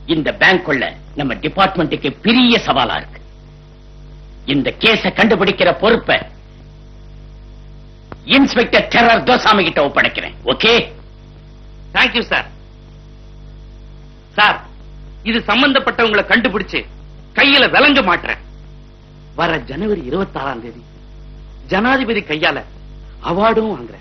இந்த பேங்க் கொள்ள நம்ம டிபார்ட்மெண்ட்டுக்கு பெரிய சவாலா இருக்கு இந்த கேஸ கண்டுபிடிக்கிற பொறுப்பை இன்ஸ்பெக்டர் டெரர் தோசாமி கிட்ட ஒப்படைக்கிறேன் ஓகே தேங்க்யூ சார் சார் இது சம்பந்தப்பட்டவங்களை கண்டுபிடிச்சு கையில விளங்க மாட்டேன் வர ஜனவரி இருபத்தி ஆறாம் தேதி ஜனாதிபதி கையால அவார்டும் வாங்குறேன்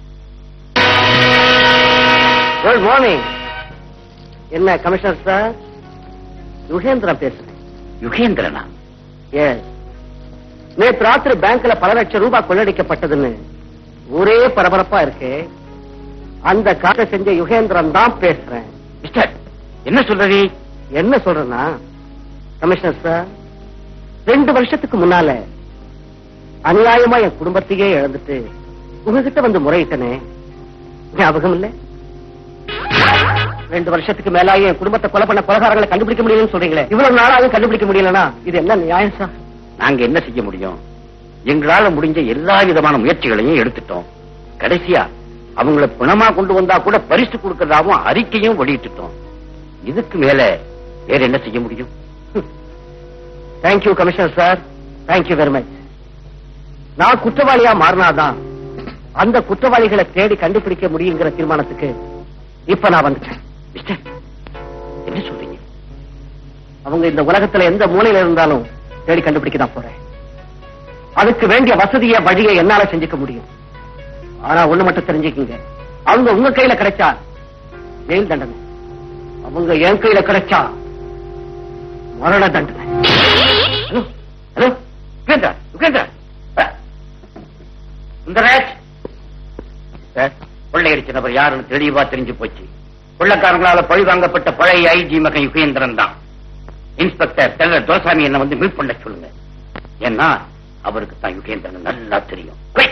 குட் மார்னிங் என்ன கமிஷனர் சார் யுகேந்திரன் பேசுறேன் யுகேந்திரனா எஸ் நேற்று ராத்திரி பேங்க்ல பல லட்சம் ரூபாய் கொள்ளடிக்கப்பட்டதுன்னு ஒரே பரபரப்பா இருக்கு அந்த காரை செஞ்ச யுகேந்திரன் தான் பேசுறேன் மிஸ்டர் என்ன சொல்றீ என்ன சொல்றேன்னா கமிஷனர் சார் ரெண்டு வருஷத்துக்கு முன்னால அநியாயமா என் குடும்பத்தையே இழந்துட்டு உங்ககிட்ட வந்து முறையிட்டனே ஞாபகம் இல்ல ரெண்டு வருஷத்துக்கு மேலாயே என் குடும்பத்தை கொலை பண்ண கொலகாரங்களை கண்டுபிடிக்க முடியலன்னு சொல்றீங்களே இவ்வளவு நாளாவும் கண்டுபிடிக்க முடியலனா இது என்ன நியாயம் சார் நாங்க என்ன செய்ய முடியும் எங்களால முடிஞ்ச எல்லா விதமான முயற்சிகளையும் எடுத்துட்டோம் கடைசியா அவங்கள பிணமா கொண்டு வந்தா கூட பரிசு கொடுக்கறதாவும் அறிக்கையும் வெளியிட்டுட்டோம் இதுக்கு மேல வேற என்ன செய்ய முடியும் thank you commissioner sir thank you very much நான் குற்றவாளியா மாறினாதான் அந்த குற்றவாளிகளை தேடி கண்டுபிடிக்க முடியுங்கிற தீர்மானத்துக்கு இப்ப நான் வந்துட்டேன் மிஸ்டர் என்ன சொல்றீங்க அவங்க இந்த உலகத்துல எந்த மூலையில இருந்தாலும் தேடி கண்டுபிடிக்க தான் போறேன் அதுக்கு வேண்டிய வசதிய வழியை என்னால செஞ்சுக்க முடியும் ஆனா ஒண்ணு மட்டும் தெரிஞ்சுக்கங்க அவங்க உங்க கையில கிடைச்சா ஜெயில் தண்டனை அவங்க என் கையில கிடைச்சா மரண தண்டனை ஹலோ ஹலோ யுகேந்திரா யுகேந்திரா அஹ். சுந்தரராஜ் சார் கொள்ளையடிச்ச நபர் யாருன்னு தெளிவா தெரிஞ்சு போச்சு கொள்ளக்காரங்களால பழி வாங்கப்பட்ட பழைய ஐஜி மகன் யுகேந்திரன் தான் இன்ஸ்பெக்டர் டெல்லர் தோசாமி என்ன வந்து மீட் பண்ண சொல்லுங்க ஏன்னா அவருக்கு தான் யுகேந்திரன் நல்லா தெரியும் Quick.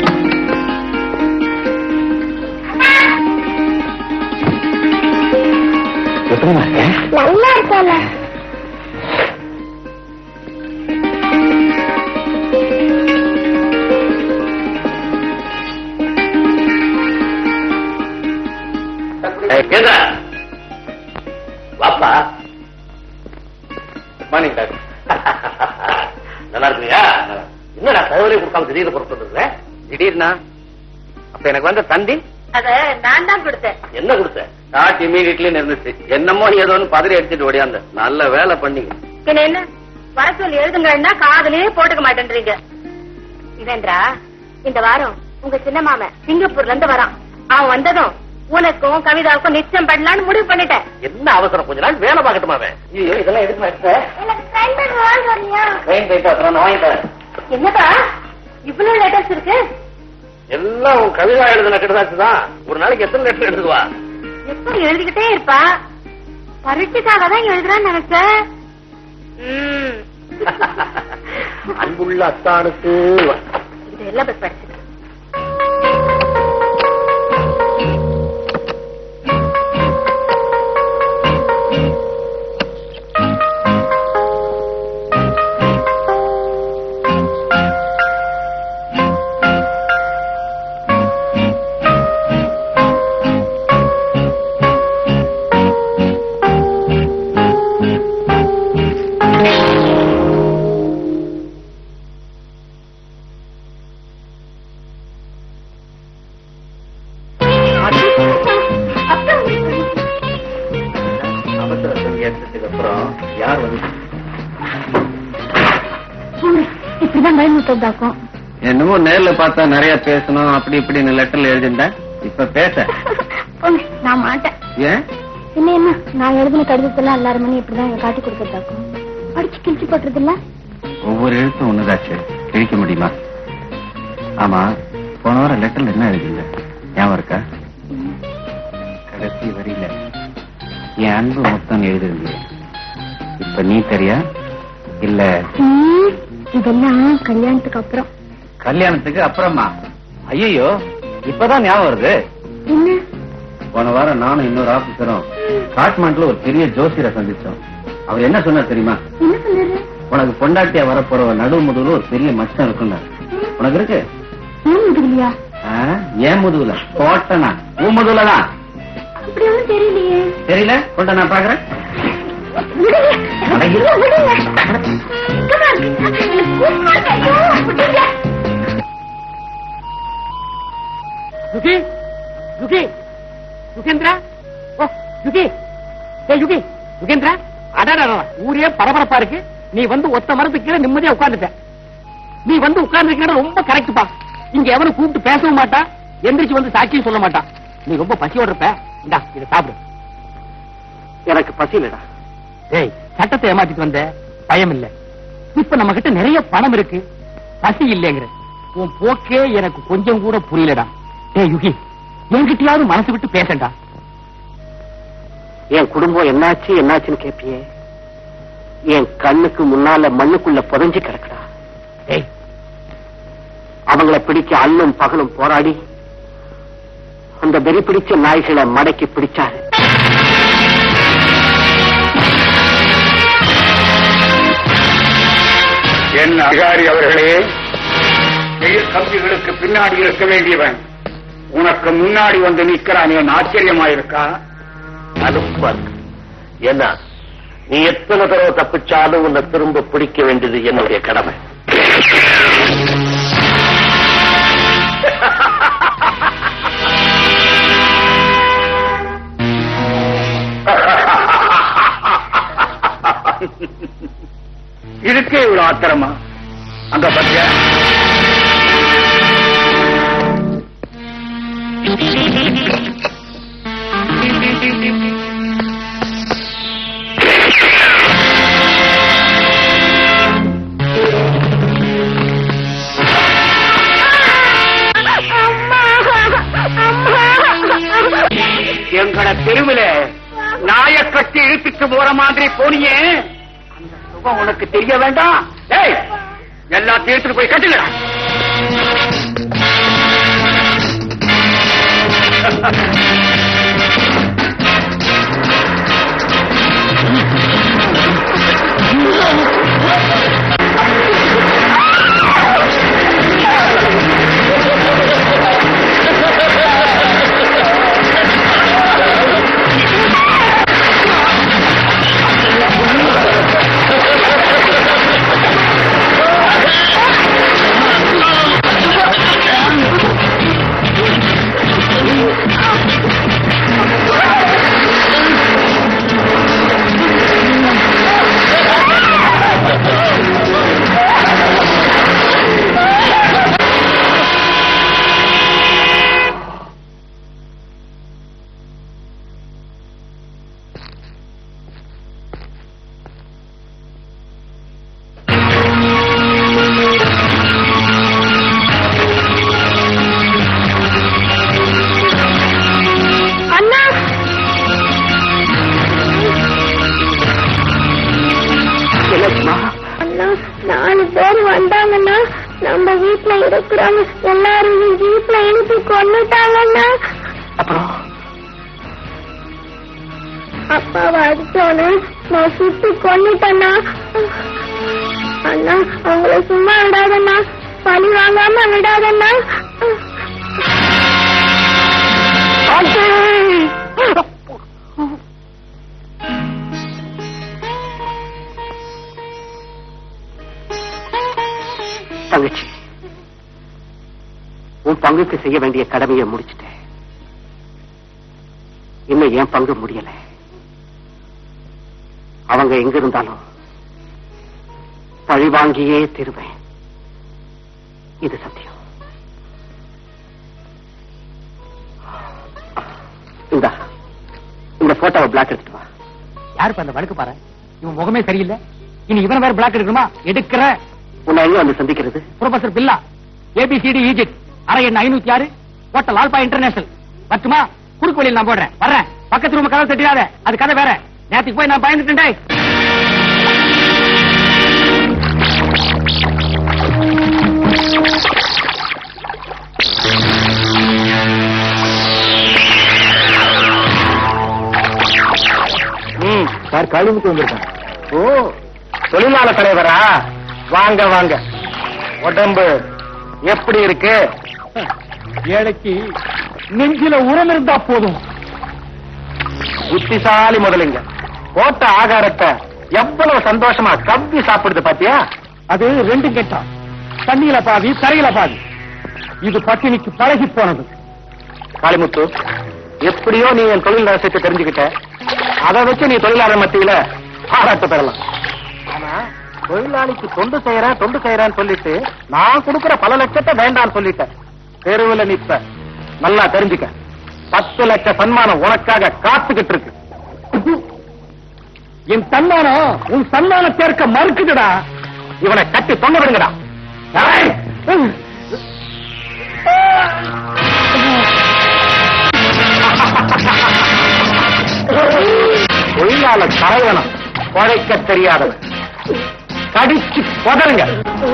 எப்படிமா இருக்க நல்லா இருக்கல ஏய், கேதா. வாப்பா மார்னிங் டாக்டர் நல்லா இருக்குறியா என்னடா தகவலே கொடுக்காம திடீர்னு புறப்பட்டு திடீர்னா அப்ப எனக்கு வந்த தந்தி அத நான் தான் கொடுத்தேன் என்ன கொடுத்த நாட் இமீடியட்லி இருந்துச்சு என்னமோ ஏதோன்னு பதறி அடிச்சுட்டு ஓடியாந்த நல்ல வேலை பண்ணீங்க பின்ன என்ன வர சொல்லி எழுதுங்கன்னா காதுலயே போட்டுக்க மாட்டேன்றீங்க யுகேந்திரா இந்த வாரம் உங்க சின்ன மாமன் சிங்கப்பூர்ல இருந்து வரான் அவன் வந்ததும் உனக்கும் கவிதாவுக்கும் நிச்சயம் பண்ணலாம்னு முடிவு பண்ணிட்டேன் என்ன அவசரம் கொஞ்ச நாள் வேலை பார்க்கட்டுமா அவன் ஐயோ இதெல்லாம் எதுக்கு எடுத்த ட்ரெயின் போயிட்டு அப்புறம் நான் வாங்கி தரேன் என்னப்பா இவ்வளவு லெட்டர்ஸ் இருக்கு எல்லாம் உன் கவிதா எழுதின கெடுதாச்சு தான் ஒரு நாளைக்கு எத்தனை லெட்டர் எழுதுவா எப்ப எழுதிக்கிட்டே இருப்பா பரீட்சைக்காக தான் எழுதுறான்னு நினைச்சேன் ம். அன்புள்ள அத்தானுக்கு இது எல்லாம் போய் படிச்சுக்க அவசர சொல்லி எடுத்ததுக்கு அப்புறம் யார் வந்து இப்படிதான் பயமுட்டதாக்கும் என்னமோ நேர்ல பார்த்தா நிறைய பேசணும் அப்படி இப்படின்னு லெட்டர்ல எழுதிருந்தேன் இப்ப பேச நான் மாட்டேன் ஏன் என்ன என்ன நான் எழுதின கடிதத்தெல்லாம் எல்லாரும் மணி இப்படிதான் காட்டி கொடுக்கறதாக்கும் படிச்சு கிழிச்சு போட்டுறது இல்ல ஒவ்வொரு எழுத்தும் ஒண்ணுதாச்சு கிழிக்க முடியுமா ஆமா போன வாரம் லெட்டர்ல என்ன எழுதிங்க ஞாபகம் இருக்கா கடைசி வரியில என் அன்பு மொத்தம் எழுதிருந்தீங்க இப்ப நீ தெரியா இல்ல இதெல்லாம் கல்யாணத்துக்கு அப்புறம் கல்யாணத்துக்கு அப்புறமா ஐயோ இப்பதான் ஞாபகம் வருது என்ன போன வாரம் நானும் இன்னொரு ஆபீசரும் காட்மாண்டுல ஒரு பெரிய ஜோசியரை சந்திச்சோம் அவர் என்ன சொன்னார் தெரியுமா என்ன சொல்றாரு உனக்கு பொண்டாட்டியா வரப்போற நடு முதுகுல ஒரு பெரிய மச்சம் இருக்குன்னு உனக்கு இருக்கு ஏன் முடியலையா ஆ, ஏன் முதுகுல போட்டனா உன் முதுகுல தான் அப்படி ஒண்ணும் தெரியலையே தெரியல கொண்ட நான் பாக்குறேன் யுகி யுகி யுகேந்திரா ஓ யுகி ஏ யுகி யுகேந்திரா அடடா ஊரே பரபரப்பா இருக்கு நீ வந்து ஒத்த மரத்துக்கு கீழே நிம்மதியா உட்கார்ந்துட்ட நீ வந்து உட்கார்ந்து ரொம்ப கரெக்ட்பா இங்க எவனும் கூப்பிட்டு பேசவும் மாட்டான் எந்திரிச்சு வந்து சாட்சியும் சொல்ல மாட்டான் நீ ரொம்ப பசியோட இருப்ப இந்தா இதை சாப்பிடு எனக்கு பசி இல்லடா ஏய் சட்டத்தை ஏமாத்திட்டு வந்த பயம் இல்ல இப்ப நம்ம கிட்ட நிறைய பணம் இருக்கு பசி இல்லைங்கிற உன் போக்கே எனக்கு கொஞ்சம் கூட புரியலடா ஏய் யுகி என்கிட்டயாவது மனசு விட்டு பேசண்டா என் குடும்பம் என்னாச்சு என்னாச்சுன்னு கேப்பியே என் கண்ணுக்கு முன்னால மண்ணுக்குள்ள புதைஞ்சு கிடக்குடா ஏய் அவங்கள பிடிக்க அல்லும் பகலும் போராடி அந்த வெறி பிடிச்ச நாய்களை மடக்கி பிடிச்சாரு என் அதிகாரி அவர்களே செயல் கம்பிகளுக்கு பின்னாடி இருக்க வேண்டியவன் உனக்கு முன்னாடி வந்து நிக்கிறான் என் ஆச்சரியமாயிருக்கா அனுப்பர் என்ன நீ எத்தனை தடவை தப்பிச்சாலும் உன்னை திரும்ப பிடிக்க வேண்டியது என்னுடைய கடமை இதுக்கே இவ்வளவு ஆத்திரமா அங்க பத்தியா எங்கட தெருவுல நாய கட்டி இழுத்துட்டு போற மாதிரி போனியே அந்த சுகம் உனக்கு தெரிய வேண்டாம் ஏய் எல்லாத்தையும் எடுத்துட்டு போய் கட்டுங்கடா அண்ணா என்னச்சுமா அண்ணா நாலு பேர் வந்தாங்கன்னா நம்ம வீட்ல இருக்கிறவங்க எல்லாரும் வீட்ல இழுத்து கொண்டுட்டாங்கண்ணா அப்புறம் அப்பாவை அடிச்சோன்னு நான் சுட்டு கொண்டுட்டேண்ணா அண்ணா அவங்கள சும்மா விடாதண்ணா பழி வாங்காம விடாதண்ணா தங்கச்சி உன் பங்குக்கு செய்ய வேண்டிய கடமையை முடிச்சிட்டேன் இன்னும் என் பங்கு முடியல அவங்க எங்க இருந்தாலும் பழி வாங்கியே தருவேன் இது சத்தியம் இந்த இந்த போட்டோவை பிளாக் எடுத்துட்டு வா யாருப்பா அந்த வழக்கு பாரு இவன் முகமே சரியில்லை இனி இவன் வேற பிளாக் எடுக்கணுமா எடுக்கிற உன்னை எங்க வந்து சந்திக்கிறது ப்ரொஃபசர் பில்லா ஏபிசிடி ஈஜிப்ட் அரை எண் ஐநூத்தி ஆறு ஹோட்டல் ஆல்பா இன்டர்நேஷனல் பத்துமா குறுக்கு வழியில் நான் போடுறேன் வர்றேன் பக்கத்து ரூம் கதவு தட்டிடாத அது கதை வேற நேத்துக்கு போய் நான் பயந்துட்டேன் ம் சார் காளிமுத்து வந்திருக்கேன் ஓ தொழிலாளர் தலைவரா வாங்க வாங்க உடம்பு எப்படி இருக்கு ஏழைக்கு நெஞ்சில உரம் இருந்தா போதும் புத்திசாலி முதலுங்க போட்ட ஆகாரத்தை எவ்வளவு சந்தோஷமா கவ்வி சாப்பிடுது பாத்தியா அது ரெண்டு கெட்டம் தண்ணியில பாதி தரையில பாதி இது பட்டினிக்கு பழகி போனது காளிமுத்து எப்படியோ நீ என் தொழில் ரகசியத்தை தெரிஞ்சுக்கிட்ட அதை வச்சு நீ தொழிலாளர் மத்தியில பாராட்டு பெறலாம் ஆனா தொழிலாளிக்கு தொண்டு செய்யறேன் தொண்டு செய்யறேன்னு சொல்லிட்டு நான் கொடுக்கிற பல லட்சத்தை வேண்டாம்னு சொல்லிட்டேன் தெருவில் நிப்ப நல்லா தெரிஞ்சுக்க பத்து லட்ச சன்மானம் உனக்காக காத்துக்கிட்டு இருக்கு என் சன்மானம் உன் சன்மானம் சேர்க்க மறுக்குதுடா இவனை கட்டி தொங்க விடுங்கடா ஏய்! தொழிலாளர் தலைவனம் உழைக்க தெரியாதவன் கடிச்சு கொதருங்க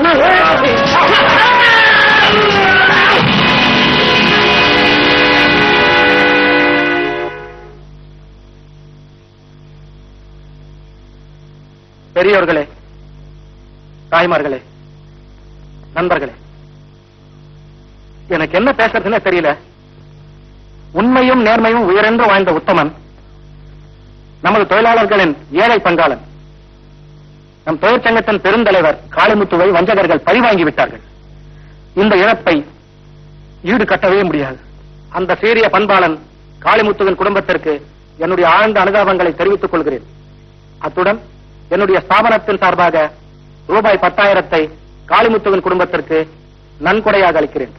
பெரியோர்களே தாய்மார்களே நண்பர்களே எனக்கு என்ன பேசுறதுன்னு தெரியல உண்மையும் நேர்மையும் உயரென்று வாழ்ந்த உத்தமன் நமது தொழிலாளர்களின் ஏழை பங்காளன் நம் தொழிற்சங்கத்தின் பெருந்தலைவர் காளிமுத்துவை வஞ்சகர்கள் பழிவாங்கி விட்டார்கள் இந்த இழப்பை ஈடு கட்டவே முடியாது அந்த சீரிய பண்பாளன் காளிமுத்துவின் குடும்பத்திற்கு என்னுடைய ஆழ்ந்த அனுதாபங்களை தெரிவித்துக் கொள்கிறேன் அத்துடன் என்னுடைய ஸ்தாபனத்தின் சார்பாக ரூபாய் பத்தாயிரத்தை காளிமுத்துவின் குடும்பத்திற்கு நன்கொடையாக அளிக்கிறேன்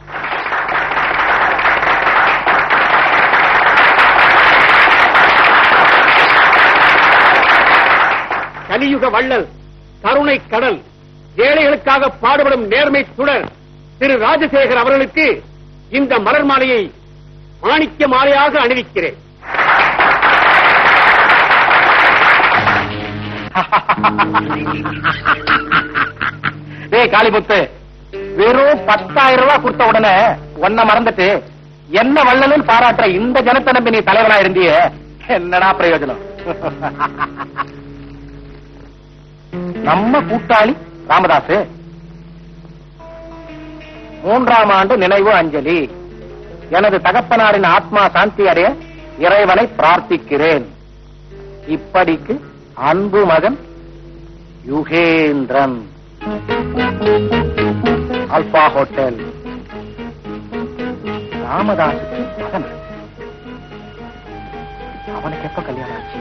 கலியுக வள்ளல் கருணை கடல் ஏழைகளுக்காக பாடுபடும் நேர்மை சுடர் திரு ராஜசேகர் அவர்களுக்கு இந்த மலர் மாலையை மாணிக்க மாலையாக அணிவிக்கிறேன் டேய் காளிமுத்து வெறும் பத்தாயிரம் ரூபாய் கொடுத்த உடனே ஒன்ன மறந்துட்டு என்ன வள்ளலும் பாராட்டுற இந்த ஜனத்தை நம்பி நீ தலைவனா இருந்தியே என்னடா பிரயோஜனம் நம்ம கூட்டாளி ராமதாஸ் மூன்றாம் ஆண்டு நினைவு அஞ்சலி எனது தகப்பனாரின் ஆத்மா சாந்தி அடைய இறைவனை பிரார்த்திக்கிறேன் இப்படிக்கு அன்பு மகன் யுகேந்திரன் அல்பா ஹோட்டல் ராமதாஸுக்கு மகன் அவனுக்கு எப்ப கல்யாணம் ஆச்சு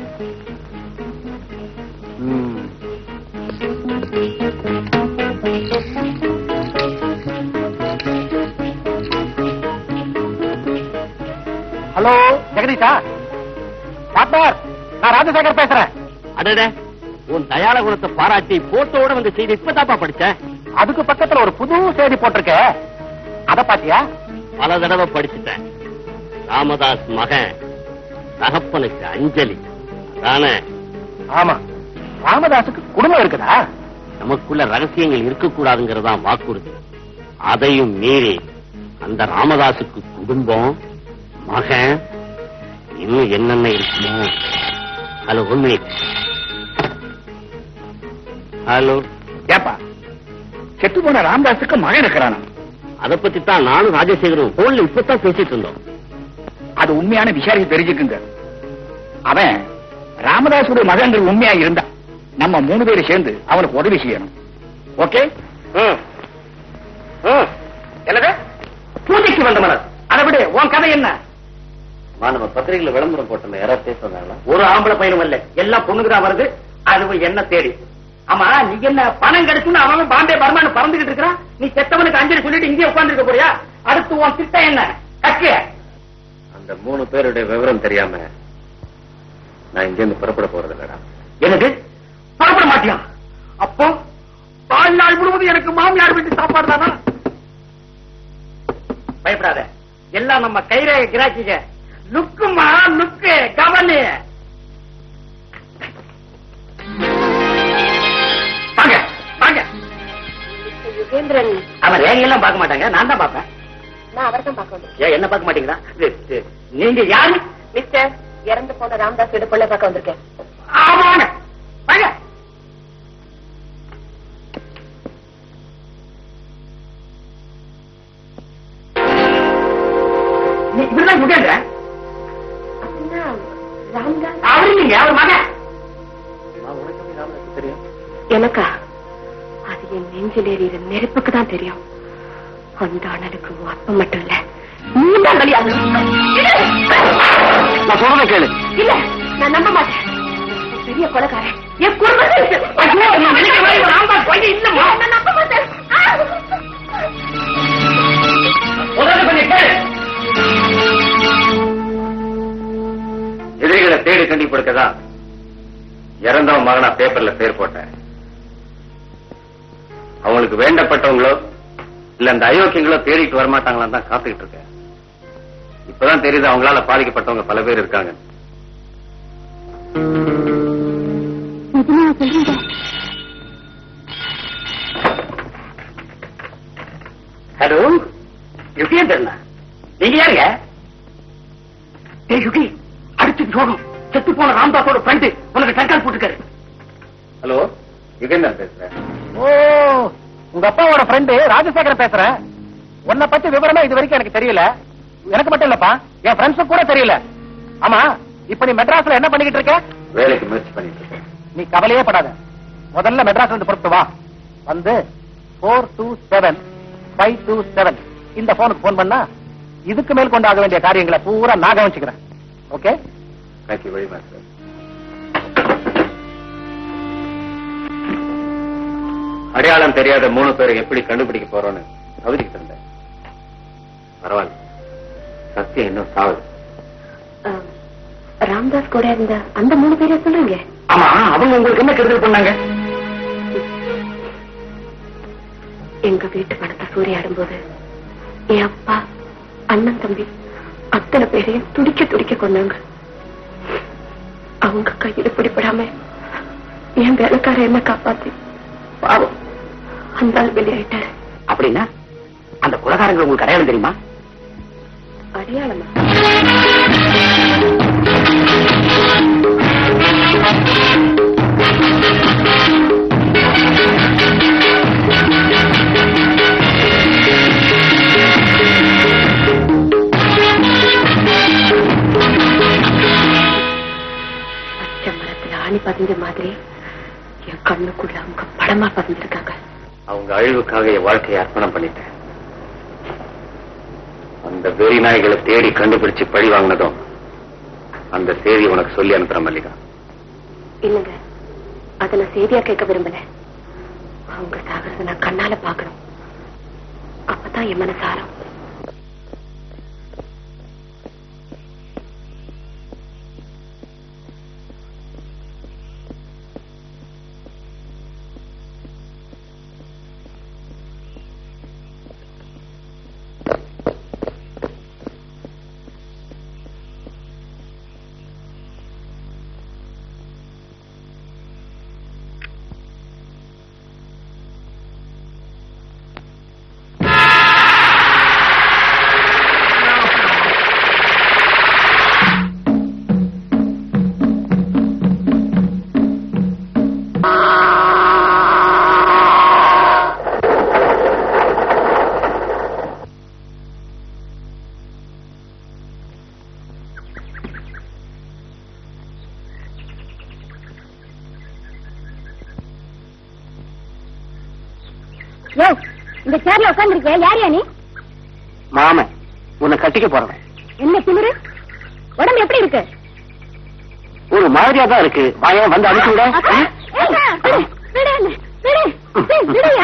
ம். ஹலோ ஜெகதீஷா டாக்டர் நான் ராஜசேகர் பேசுறேன் அடட உன் தயாள குணத்தை பாராட்டி போட்டோட வந்த செய்தி இப்பதாப்பா படிச்சேன் அதுக்கு பக்கத்துல ஒரு புது செய்தி போட்டிருக்க அத பாத்தியா பல தடவை படிச்சுட்டேன் ராமதாஸ் மகன் தகப்பனுக்கு அஞ்சலி அதானே ஆமா ராமதாஸுக்கு குடும்பம் இருக்குதா நமக்குள்ள ரகசியங்கள் இருக்கக்கூடாதுங்கிறதான் வாக்குறுதி அதையும் மீறி அந்த ராமதாஸுக்கு குடும்பம் மகன் இன்னும் என்னென்ன இருக்குமோ ஹலோ ஒன் மினிட் ஹலோ ஏப்பா செத்து போன ராமதாஸுக்கு மகன் இருக்கிறானா அதை பத்தி தான் நானும் ராஜசேகரும் போன்ல இப்பதான் பேசிட்டு இருந்தோம் அது உண்மையான விசாரிச்சு தெரிஞ்சுக்குங்க அவன் ராமதாஸுடைய மகன்கள் உண்மையா இருந்தா நம்ம மூணு பேரும் சேர்ந்து அவனுக்கு உதவி செய்யணும் ஓகே என்னது பூஜைக்கு வந்த மலர் அதை விடு உன் கதை என்ன நம்ம பத்திரிகையில விளம்பரம் போட்டோம் யாராவது பேசுறாங்களா ஒரு ஆம்பளை பையனும் இல்ல எல்லாம் பொண்ணுக்கு தான் வருது அது என்ன தேடி ஆமா நீ என்ன பணம் கிடைச்சுன்னு அவன் பாம்பே பர்மான்னு பறந்துகிட்டு இருக்கிறான் நீ செத்தவனுக்கு அஞ்சலி சொல்லிட்டு இங்கே உட்கார்ந்து இருக்க போறியா அடுத்து உன் திட்டம் என்ன கக்கு அந்த மூணு பேருடைய விவரம் தெரியாம நான் இங்க இருந்து புறப்பட போறது இல்லடா எனக்கு புறப்பட மாட்டியா அப்போ வாழ்நாள் முழுவதும் எனக்கு மாமியார் வீட்டு சாப்பாடு தானா பயப்படாத எல்லாம் நம்ம கைரேக கிராக்கிங்க லுக்குமா லுக்கு கவனி வாங்க வாங்க யுகேந்திரன் அவன் ரேகையெல்லாம் பார்க்க மாட்டாங்க நான் தான் பார்ப்பேன் நான் அவர் தான் பார்க்க வந்திருக்கேன் ஏன் என்ன பார்க்க மாட்டீங்களா இது, இது, நீங்க யாரு மிஸ்டர் இறந்து போன ராமதாஸ் வீடு கொள்ள பார்க்க வந்திருக்கேன் ஆமாங்க வாங்க நீ இப்படிதான் முகேந்திர அப்படின்னா ராமதாஸ் அவரு நீங்க அவர் மகன் எனக்கா அது என் நெஞ்சில் எறிகிற நெருப்புக்கு தான் தெரியும் அந்த அண்ணனுக்கு உன் அப்பா மட்டும் இல்ல நீ தான் பலியாக நான் சொல்றத கேளு இல்ல நான் நம்ப மாட்டேன் பெரிய கொலைக்காரன் என் குடும்பத்தை நான் நம்ப மாட்டேன் முதல்ல கொஞ்சம் கேளு. எதிரிகளை தேடி கண்டிப்படுக்கதா இறந்தவன் மகனா பேப்பர்ல பேர் போட்டேன் அவங்களுக்கு வேண்டப்பட்டவங்களோ இல்ல அந்த அயோக்கியங்களோ தேடிட்டு வரமாட்டாங்களான்னு தான் காத்துக்கிட்டு இருக்கேன் இப்பதான் தெரியுது அவங்களால பாதிக்கப்பட்டவங்க பல பேர் இருக்காங்க ஹலோ யுகேந்திரனா நீங்க யாருங்க ஏய் யுகி அடிச்சு போகணும் செத்து போன ராம்தாஸோட ஃப்ரெண்டு உனக்கு தற்கால் போட்டுக்காரு ஹலோ யுகேந்தன் பேசுறேன் ஓ உங்க அப்பாவோட ஃப்ரெண்டு ராஜசேகரன் பேசுறேன் உன்னை பத்தி விவரமா இது வரைக்கும் எனக்கு தெரியல எனக்கு மட்டும் இல்லப்பா என் ஃப்ரெண்ட்ஸுக்கு கூட தெரியல ஆமா இப்ப நீ மெட்ராஸ்ல என்ன பண்ணிக்கிட்டு இருக்க வேலைக்கு முயற்சி பண்ணிட்டு இருக்கேன் நீ கவலையே படாத முதல்ல மெட்ராஸ் வந்து பொறுத்து வா வந்து four two seven five two seven இந்த போனுக்கு போன் பண்ணா இதுக்கு மேல் கொண்டு ஆக வேண்டிய காரியங்களை பூரா நான் கவனிச்சுக்கிறேன் okay thank you very much sir அடையாளம் தெரியாத மூணு பேரை எப்படி கண்டுபிடிக்க போறோம்னு தவிர்க்கிட்டு இருந்தேன் பரவாயில்ல சத்தியம் இன்னும் சாவுது ராம்தாஸ் கூட இருந்த அந்த மூணு பேரை சொல்லுங்க ஆமா அவங்க உங்களுக்கு என்ன கெடுதல் பண்ணாங்க எங்க வீட்டு பணத்தை சூறையாடும் போது என் அப்பா அண்ணன் தம்பி அத்தனை பேரையும் துடிக்க துடிக்க கொண்டாங்க அவங்க கையில பிடிபடாம என் வேலைக்கார என்ன காப்பாத்தி பாவம் அந்த ஆள் வெளியாயிட்டாரு அப்படின்னா அந்த குலகாரங்க உங்களுக்கு அடையாளம் தெரியுமா அடையாளமா பச்சை மரத்துல ஆணி பதிஞ்ச மாதிரி என் கண்ணுக்குள்ள அவங்க படமா பதிஞ்சிருக்காங்க அவங்க அழிவுக்காக என் வாழ்க்கையை அர்ப்பணம் பண்ணிட்டேன் அந்த வெறி நாய்களை தேடி கண்டுபிடிச்சு பழி வாங்கினதும் அந்த செய்தி உனக்கு சொல்லி அனுப்புறேன் மல்லிகா இல்லங்க அத நான் செய்தியா கேட்க விரும்பல அவங்க சாகரத்தை நான் கண்ணால பாக்கணும் அப்பதான் என் மனசாரம் யோ இந்த சேர்ல உட்கார்ந்துருக்க யார் நீ மாமன் உன்னை கட்டிக்க போறவன் என்ன திமிரு உடம்பு எப்படி இருக்கு ஒரு மாதிரியா தான் இருக்கு வாயன் வந்து அனுப்பி விட அக்கா, ஏக்கா, விடு, விடு என்ன, விடு, விடு, விடுயா.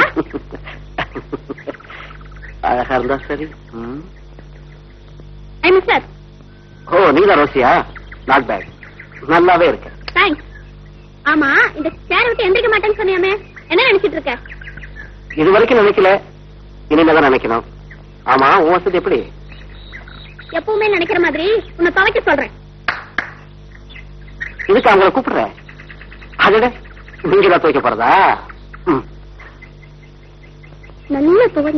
அழகா இருந்தா சரி ம். ஐ மிஸ்டர் ஓ நீதான் ரோசியா நாட் பேட் நல்லாவே இருக்க தேங்க்ஸ் ஆமா இந்த சேர் விட்டு எந்திரிக்க மாட்டேன்னு சொன்னியாமே என்ன நினைச்சிட்டு இருக்க இது வரைக்கும் நினைக்கல இனிமேதான் நினைக்கணும் ஆமா உன் வசதி எப்படி எப்பவுமே நினைக்கிற மாதிரி உன்னை துவைக்க சொல்றேன் இதுக்கு அவங்கள கூப்பிடுற அதோட நீங்க தான் துவைக்க போறதா ம். நல்ல துவை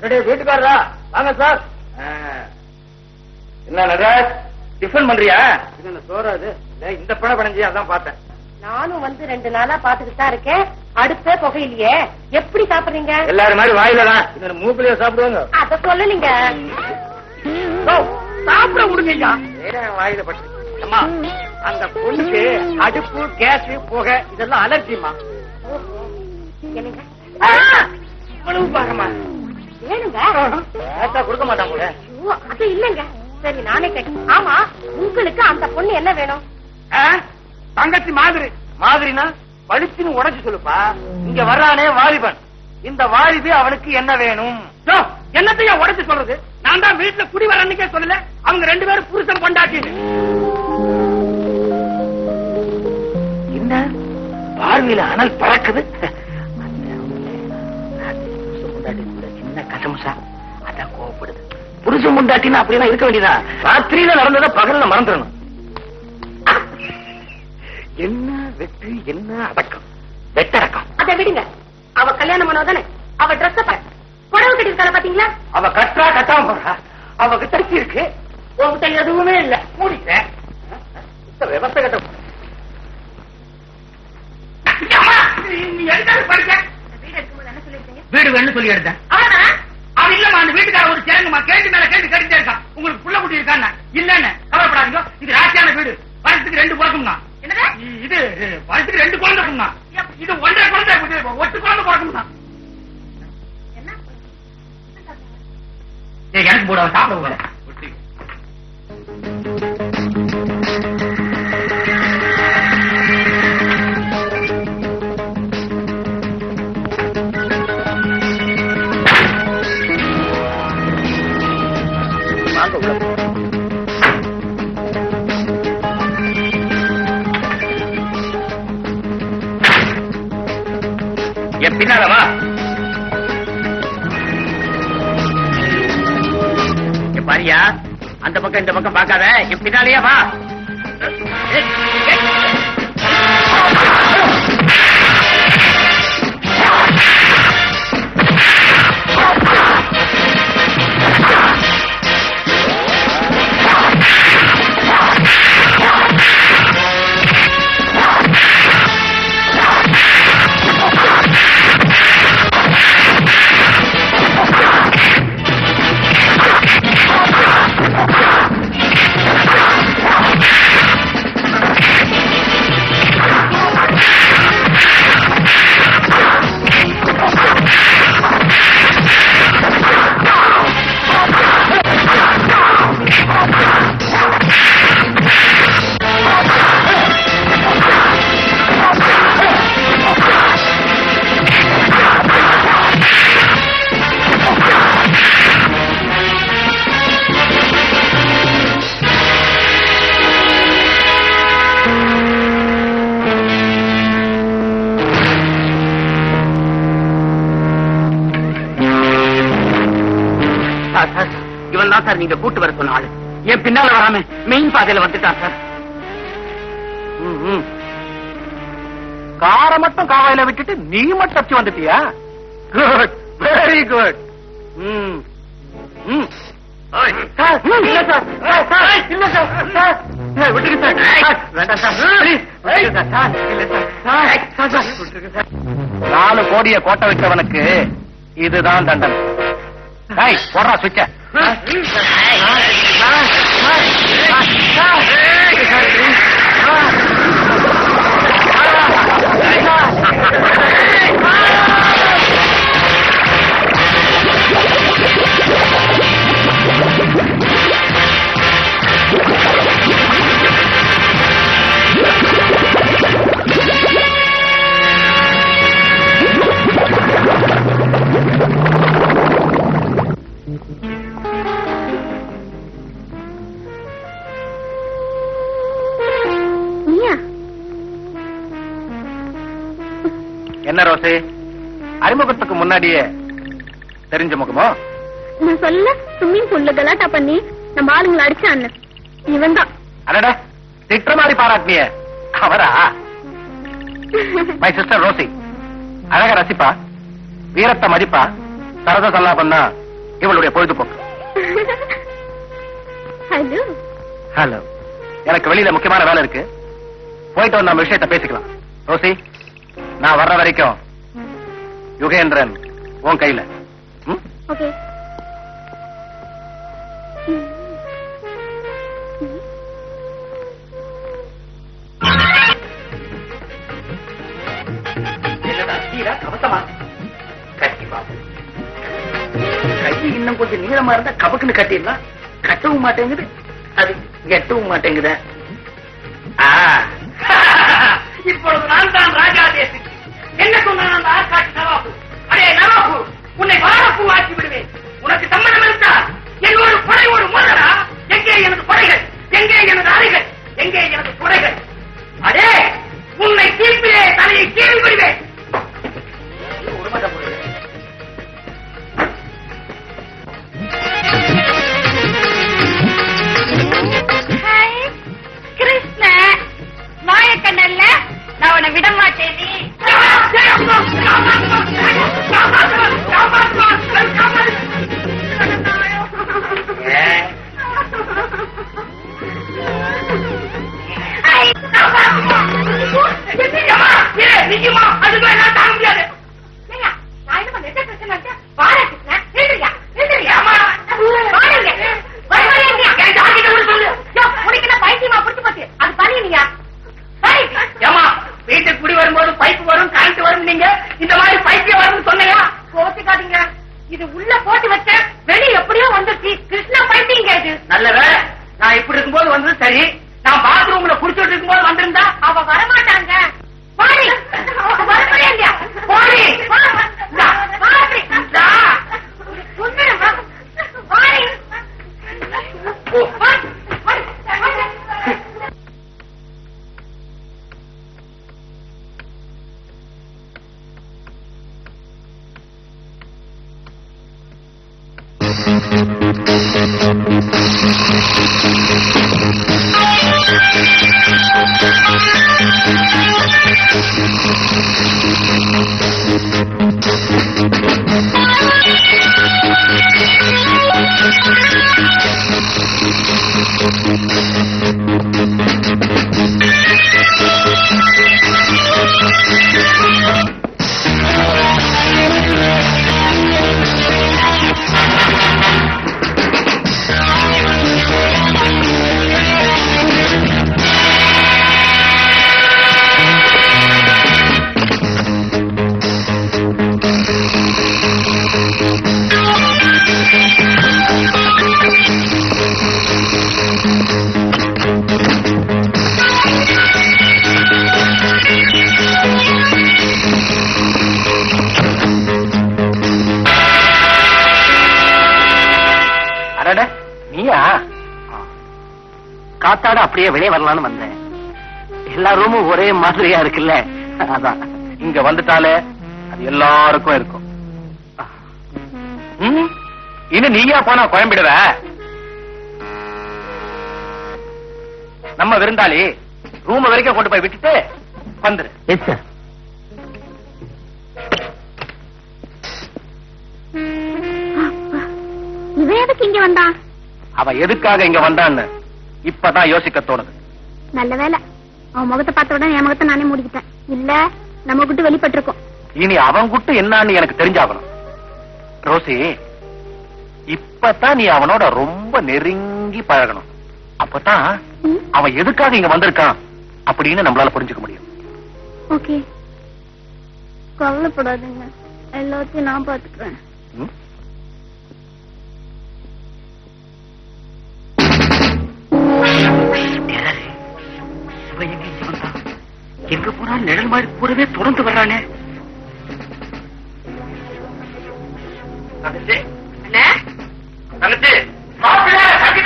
வீட்டுக்காரரா வாங்க சார் என்ன நடராஜ் டிஃபன் பண்றியா என்ன சோறா இது டேய், இந்த படம் படைஞ்சி அதான் பார்த்தேன் நானும் வந்து ரெண்டு நாளா பாத்துக்கிட்டு தான் இருக்கேன் அடுப்பே புகையிலையே எப்படி சாப்பிடுறீங்க எல்லாரும் மாதிரி வாயில தான் இந்த மூக்குலயே சாப்பிடுவாங்க அத சொல்லலீங்க சாப்பிட விடுங்க ஐயா ஏன் வாயில பட்டு அம்மா அந்த பொண்ணுக்கு அடுப்பு கேஸ் புகை இதெல்லாம் அலர்ஜிமா என்னங்க இவ்வளவு பாருமா வேணுங்க கேட்டா கொடுக்க மாட்டாங்க போல. ஐயோ, அது இல்லங்க சரி நானே கேட்டேன் ஆமா உங்களுக்கு அந்த பொண்ணு என்ன வேணும் தங்கச்சி மாதிரி மாதிரினா பளிச்சுன்னு உடைச்சு சொல்லுப்பா இங்க வர்றானே வாலிபன் இந்த வாலிபி அவனுக்கு என்ன வேணும் யோ, என்னத்தையா உடைச்சு சொல்றது நான் தான் வீட்டுல குடி வர அன்னைக்கே சொல்லல அவங்க ரெண்டு பேரும் புருஷன் கொண்டாட்டின்னு என்ன பார்வையில அனல் பறக்குது சின்ன கசமுசா அதான் கோவப்படுது புருஷன் முண்டாட்டினா அப்படிலாம் இருக்க வேண்டியதா ராத்திரியில நடந்ததை பகல்ல மறந்துடணும் என்ன வெற்றி என்ன அடக்கம் வெட்டடக்கம் அதை விடுங்க அவ கல்யாணம் பண்ணவதானே அவ ட்ரெஸ் புடவை கட்டிருக்காள பாத்தீங்களா அவ கட்டா கட்டாம போறா அவ கிட்ட இருக்கு உன்கிட்ட எதுவுமே இல்ல மூடிட்டேன் இந்த விவசாய கட்ட நீ எதுக்காக படிக்க வீடு இருக்கும்போது என்ன சொல்லிருக்கீங்க வீடு வேணும்னு சொல்லி எடுத்தேன் ஆனா அது இல்லம்மா அந்த வீட்டுக்கார ஒரு சேருங்கம்மா கேட்டு மேல கேட்டு கேட்டுட்டே இருக்கான் உங்களுக்கு புள்ள குட்டி இருக்கான்னு இல்லன்னு கவலைப்படாதீங்க இது ராசியான வீடு வருஷத்துக்கு ரெண்டு பிறக்கும்னா என்னது இது வருஷத்துக்கு ரெண்டு குழந்தை இருக்கும்னா இது ஒன்றரை குழந்தை இது ஒட்டு குழந்தை பிறக்கும்னா என்ன ஏய், எனக்கு போட சாப்பிட போல என் பின்னால வா இங்க பாரியா அந்த பக்கம் இந்த பக்கம் பார்க்காத என் பின்னாலேயே வா ஏய், ஏய். சார், சார், இவன் தான் சார் நீங்க கூட்டு வர சொன்ன ஆளு என் பின்னால வராம மெயின் பாதையில வந்துட்டான் சார் ம், ம். காரை மட்டும் காவாயில விட்டுட்டு நீ மட்டும் தப்பிச்சு வந்துட்டியா குட் வெரி குட் ம் ம் சார், இல்ல சார், சார், சார், இல்ல சார், சார், சார், விட்டுருங்க சார், சார், வேண்டாம் சார், please, விட்டுருங்க சார், சார், இல்ல சார், சார், சார், சார், விட்டுருங்க சார். நாலு கோடிய கோட்டை விட்டவனுக்கு இதுதான் தண்டனை டேய், போடுறா சுவிட்ச நீயா என்ன ரோசி அறிமுகத்துக்கு முன்னாடியே தெரிஞ்ச முகமோ நான் சொல்ல ஸ்விம்மிங் பூல்ல கலாட்டா பண்ணி நம்ம ஆளுங்களை அடிச்சான்னு இவன் தான் அடட திட்டுற மாதிரி பாராட்டினிய அவரா மை சிஸ்டர் ரோசி அழக ரசிப்பா வீரத்தை மதிப்பா சரத சல்லா பண்ணா இவளுடைய பொழுதுபோக்கு ஹலோ ஹலோ எனக்கு வெளியில முக்கியமான வேலை இருக்கு போயிட்டு வந்து நம்ம விஷயத்தை பேசிக்கலாம் ரோசி நான் வர்ற வரைக்கும் யுகேந்திரன் உன் கையில ம்? ஓகே கவசமா கண்டிப்பா கை இன்னும் கொஞ்சம் நீளமா இருந்தா கபக்குன்னு கட்டிடலாம் கட்டவும் மாட்டேங்குது அது எட்டவும் மாட்டேங்குத இப்பொழுது நான் தான் ராஜா தேசி என்ன சொன்ன அந்த ஆற்காட்டு நவாபு அடே நவாபு உன்னை வாழப்பூ ஆக்கி விடுவேன் உனக்கு சம்மதம் இருந்தா என்னோடு படையோடு மோதரா எங்கே எனது படைகள் எங்கே எனது அறைகள் எங்கே எனது குடைகள் அடே உன்னை தீர்ப்பிலே தலையை கீழ் விடுவேன் ஒரு மதம் ஹாய் கிருஷ்ண மாயக்கண்ணல்ல நான் உன்னை விட மாட்டேன் நீ ஏமா வீட்டுக்கு குடி வரும்போது பைப் வரும் கரண்ட் வரும் நீங்க இந்த மாதிரி பைப்பே வரும்னு சொன்னையா கோச்சுக்காதீங்க இது உள்ள போட்டு வச்ச வெளிய எப்படியோ வந்துச்சு கிருஷ்ணா பைத்தியங்க இது நல்ல வேலை நான் இப்படி இருக்கும்போது வந்தது சரி நான் பாத்ரூம்ல குடிச்சிட்டு இருக்கும்போது வந்திருந்தா அவ வரமாட்டாங்க பாடி வரமாட்டே இல்லையா போடி. இந்தா, பாடி. இந்தா. சுந்தரம் வா. பாடி. ஓ. பாடி. பாடி. பாடி. அடட நீயா ஆ. காத்தாட அப்படியே வெளியே வரலாம்னு வந்தேன் எல்லா ரூமும் ஒரே மாதிரியா இருக்குல்ல அதான் இங்க வந்துட்டாலே அது எல்லாருக்கும் இருக்கும் ம், இன்னும் நீயா போனா குழம்பிடுவ நம்ம விருந்தாளி ரூம் வரைக்கும் கொண்டு போய் விட்டுட்டு வந்துரு எஸ் சார் இவன் எதுக்கு இங்க வந்தான் அவ எதுக்காக இங்க வந்தான்னு இப்பதான் யோசிக்க தோணுது நல்ல வேலை அவன் முகத்தை பார்த்த உடனே என் முகத்தை நானே மூடிக்கிட்டேன் இல்ல நம்ம கிட்ட வெளிப்பட்டிருக்கோம் இனி அவன் குட்டு என்னன்னு எனக்கு தெரிஞ்சாகணும் ரோசி இப்பதான் நீ அவனோட ரொம்ப நெருங்கி பழகணும் அப்பதான் ம், அவன் எதுக்காக இங்க வந்திருக்கான் அப்படின்னு நம்மளால புரிஞ்சுக்க முடியும் ஓகே கவலைப்படாதீங்க எல்லாத்தையும் நான் பாத்துக்கிறேன் ம்? இவன் எங்க இங்க வந்தான்? எங்க போனாலும் நிழல் மாதிரி கூடவே தொடர்ந்து வர்றானே தங்கச்சி தங்கச்சி மாப்பிள்ளை,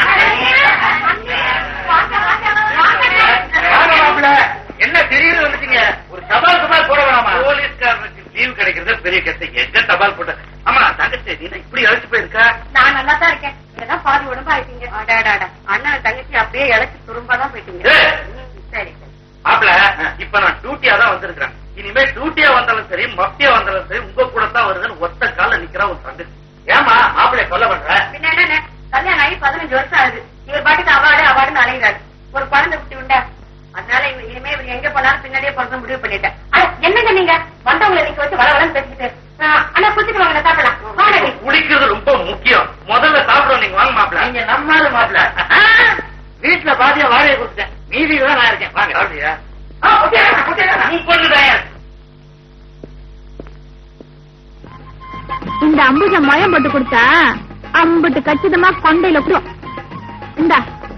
வாங்க மாப்பிள்ளை. என்ன திடீர்னு வந்துட்டீங்க ஒரு தபால் தபால் போட வேணாமா போலீஸ்காரனுக்கு லீவ் கிடைக்கிறது பெரிய கஷ்டம் எங்க தபால் போட்ட ஆமா தங்கச்சி நீ என்ன இப்படி அழைச்சு போயிருக்கா நான் நல்லா தான் இருக்கேன் இதெல்லாம் பாதி உடம்பு ஆயிட்டீங்க அடாடாடா அண்ணன் தங்கச்சி அப்படியே இழைச்சு துரும்பாதான் போயிட்டீங்க ஏய். சரி சரி மாப்பிள இப்ப நான் டியூட்டியா தான் வந்திருக்கிறேன் இனிமே டியூட்டியா வந்தாலும் சரி மப்டியா வந்தாலும் சரி உங்க கூட தான் வருதுன்னு ஒத்த கால நிக்கிற ஒரு தங்கச்சி ஏமா மாப்பிளை கொல்ல இருபத்தஞ்சு வருஷம் ஆகுது இவர் பாட்டுக்கு அவார்டு அவார்டுன்னு அலைகிறாரு ஒரு குழந்தை குட்டி உண்டா அதனால இவ- இனிமே இவர் எங்க போனாலும் பின்னாடியே பிறந்து முடிவு பண்ணிட்டேன் அட, என்னங்க நீங்க வந்தவங்களை நிக்க வச்சு வள வளன்னு பேசிட்டு ஆஹ், அண்ணா குடிச்சிட்டு வாங்க சாப்பிடலாம் வாங்க நீ. குளிக்கிறது ரொம்ப முக்கியம் முதல்ல சாப்பிடுவோம் நீங்க வாங்க மாப்பிள்ள நீங்க நம்மால மாப்பிள வீட்டுல பாதியா வாழையை கொடுத்தேன் மீதி தான் நான் இருக்கேன் வாங்க அப்படியா ஆ, ஓகே, ஓகே. முப்பது இந்த அம்புஜ மயம் போட்டு கொடுத்தா அம்புட்டு கச்சிதமா கொண்டையில கூட இந்தா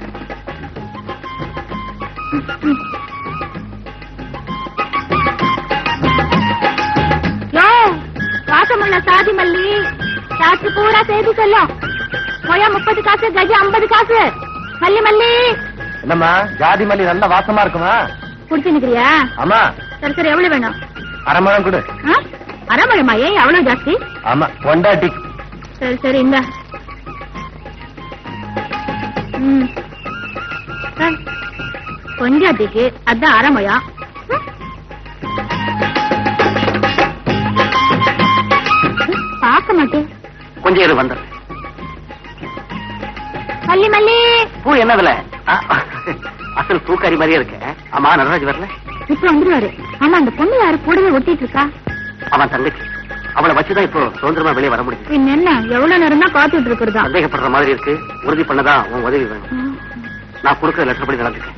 யோ வாசமுள்ள சாதி மல்லி சாட்சி பூரா செய்தி சொல்லும் மொயா முப்பது காசு கஜி ஐம்பது காசு மல்லி மல்லி என்னம்மா ஜாதி மல்லி நல்ல வாசமா இருக்குமா குடிச்சு நிக்கிறியா ஆமா சரி சரி எவ்வளவு வேணும் அரைமழம் கொடு ஆ? அரைமழமா ஏன் எவ்வளவு ஜாஸ்தி ஆமா கொண்டாட்டி சரி சரி இந்த ம் சரி. கொஞ்சாட்டிக்கு அதான் அரைமயா பார்க்க மாட்டேன் கொஞ்சம் இரு வந்துடுறேன் மல்லி மல்லி பூ என்னதுல ஆ, அசல் பூக்காரி மாதிரியே இருக்கு ஆமா நடராஜ் வரல இப்ப வந்துருவாரு ஆமா அந்த பொண்ணு யாரு கூடவே ஒட்டிட்டு இருக்கா அவன் தங்கச்சி அவளை வச்சுதான் இப்போ சுதந்திரமா வெளியே வர முடியும் பின் என்ன எவ்வளவு நேரம் தான் காத்துட்டு இருக்கிறதா சந்தேகப்படுற மாதிரி இருக்கு உறுதி பண்ணதான் உன் உதவி வேணும் நான் கொடுக்குற லெட்டர் படி நடந்துக்கேன்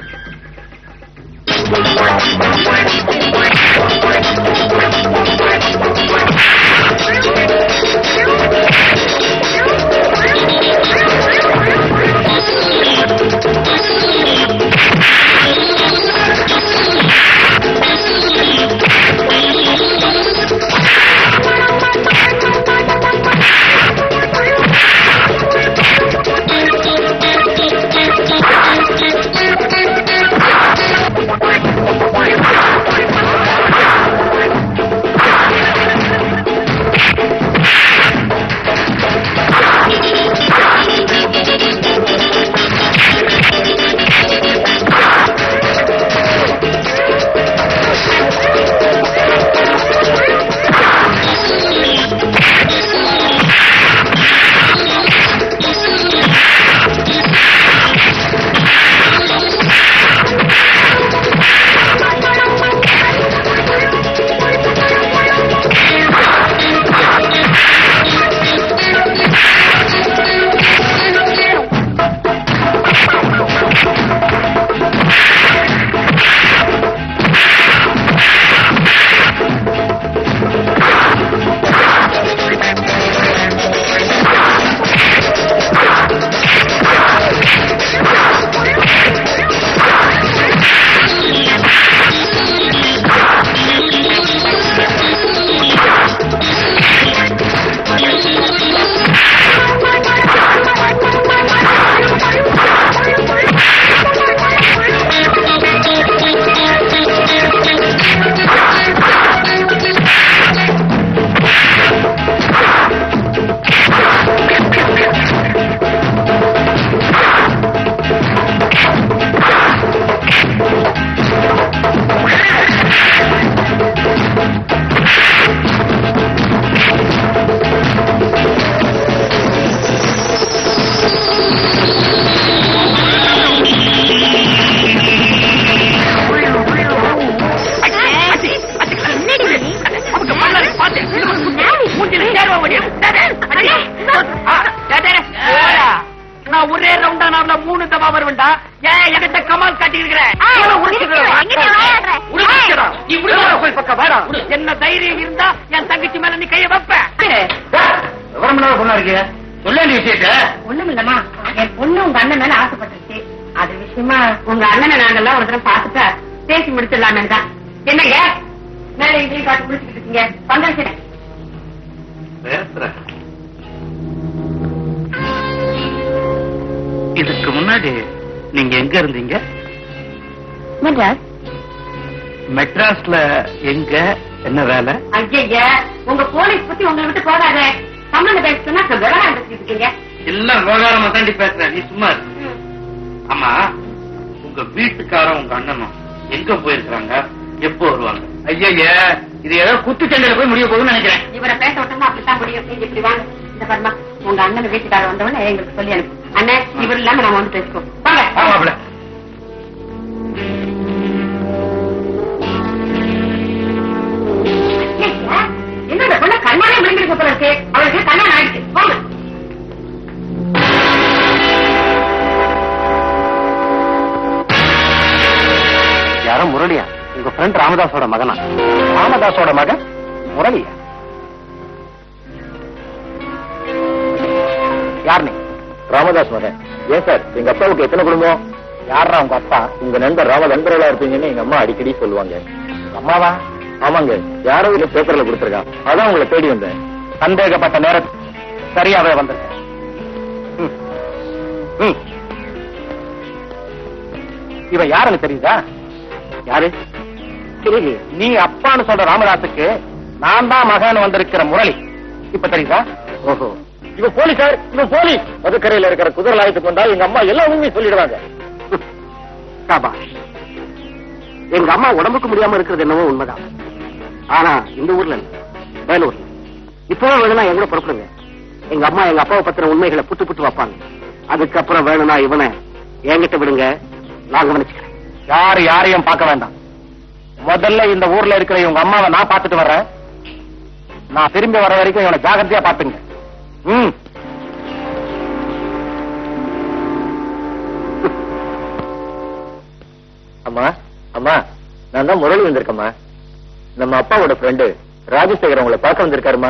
நான் ஒரே ரவுண்டா நார்ல மூணு தவா வருவேன்டா ஏன் என்கிட்ட கமால் காட்டி என்ன தைரியம் இருந்தா என் தங்கச்சி மேல நீ கைய வைப்ப விவரம் இல்லாத பொண்ணா இருக்கிய சொல்ல வேண்டிய விஷயத்த ஒண்ணும் இல்லம்மா என் பொண்ணு உங்க அண்ணன் மேல ஆசைப்பட்டுருச்சு அது விஷயமா உங்க அண்ணனை நாங்கெல்லாம் ஒரு தடவை பார்த்துட்டா பேசி முடிச்சிடலாமே தான் என்னங்க மேல இதையும் பார்த்து முடிச்சுக்கிட்டு இருக்கீங்க பந்தல் பேசுறேன் இதுக்கு முன்னாடி நீங்க எங்க இருந்தீங்க மெட்ராஸ் மெட்ராஸ்ல எங்க என்ன வேலை ஐயா உங்க போலீஸ் பத்தி உங்களை விட்டு போகாதே சம்பந்தம் பேசுனா விவகாரம் பேசிட்டு இருக்கீங்க எல்லாம் விவகாரமா தாண்டி பேசுறேன் நீ சும்மா இரு. ஆமா உங்க வீட்டுக்காரன் உங்க அண்ணனும் எங்க போயிருக்காங்க எப்போ வருவாங்க ஐயா இது ஏதோ குத்து சண்டையில போய் முடிய போகுதுன்னு நினைக்கிறேன் இவரை பேச விட்டோம்னா அப்படித்தான் முடியும் நீங்க இப்படி வாங்க இந்த பர்மா உங்க அண்ணன் வீட்டுக்காரர் வந்தவொடனே எங்களுக்கு சொல்லி அனுப்பு அண்ணே இவர் இல்லாம நாம வந்து பேசிக்கோம் வாங்க ஆமாப்ல என்ன இந்த பொண்ணு கண்ணாலே விழுந்திருக்க போல இருக்கு அவளுக்கு கண்ணா ஆயிடுச்சு போங்க யாரும் முரளியா உங்க ஃப்ரெண்ட் ராமதாஸோட மகனா ராமதாஸோட மகன் முரளியா யார் நீ ராமதாஸ் மகன் ஏன் சார் எங்க அப்பாவுக்கு எத்தனை குடும்பம் யாரா உங்க அப்பா உங்க நண்பர் ராம நண்பர்களா இருப்பீங்கன்னு எங்க அம்மா அடிக்கடி சொல்லுவாங்க அம்மாவா ஆமாங்க யாரோ இல்ல பேப்பர்ல கொடுத்துருக்கான் அதான் உங்களை தேடி வந்தேன் சந்தேகப்பட்ட நேரத்தில் சரியாவே வந்திருக்கேன் ம். ம். இவன் யாருன்னு தெரியுதா யாரு தெரியலையே நீ அப்பான்னு சொல்ற ராமதாஸுக்கு நான் தான் மகன் வந்திருக்கிற முரளி இப்ப தெரியுதா ஓஹோ இவ போலீசார் இவ போலீஸ் மதுக்கரையில இருக்கிற குதிரை லாயத்துக்கு வந்தா எங்க அம்மா எல்லா உண்மையும் சொல்லிடுவாங்க சாபாஷ் எங்க அம்மா உடம்புக்கு முடியாம இருக்கிறது என்னவோ உண்மைதான் ஆனா இந்த ஊர்ல இல்ல, வேலூர்ல இப்பவே வேணும்னா என் கூட புறப்படுங்க எங்க அம்மா எங்க அப்பாவை பத்தின உண்மைகளை புட்டு புட்டு வைப்பாங்க அதுக்கப்புறம் வேணும்னா இவனை என்கிட்ட விடுங்க நான் கவனிச்சுக்கிறேன் யாரு யாரையும் பார்க்க வேண்டாம் முதல்ல இந்த ஊர்ல இருக்கிற இவங்க அம்மாவை நான் பார்த்துட்டு வர்றேன் நான் திரும்பி வர வரைக்கும் இவனை ஜாகிரதையா பாத்துங்க ம் அம்மா அம்மா நான் தான் முரளி வந்திருக்கேம்மா நம்ம அப்பாவோட ஃப்ரெண்டு ராஜசேகர் உங்களை பார்க்க வந்திருக்காருமா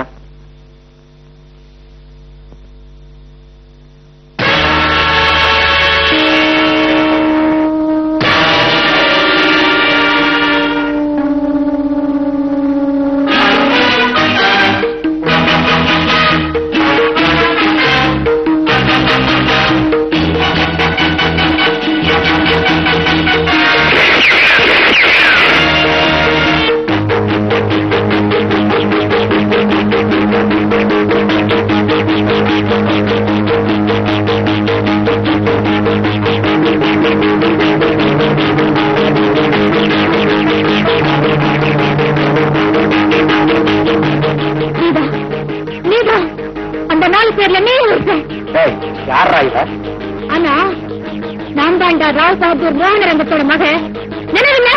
நீதா நீதா அந்த நாலு பேர்ல நீ இருக்க டேய் யாரா இவ ஆனா நான் தாண்டா ராவ் பகதூர் மோகனரங்கத்தோட மகன் நினைவில்ல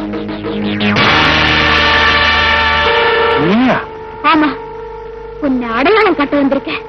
நீயா ஆமா உன்னை அடையாளம் கட்ட வந்திருக்கேன்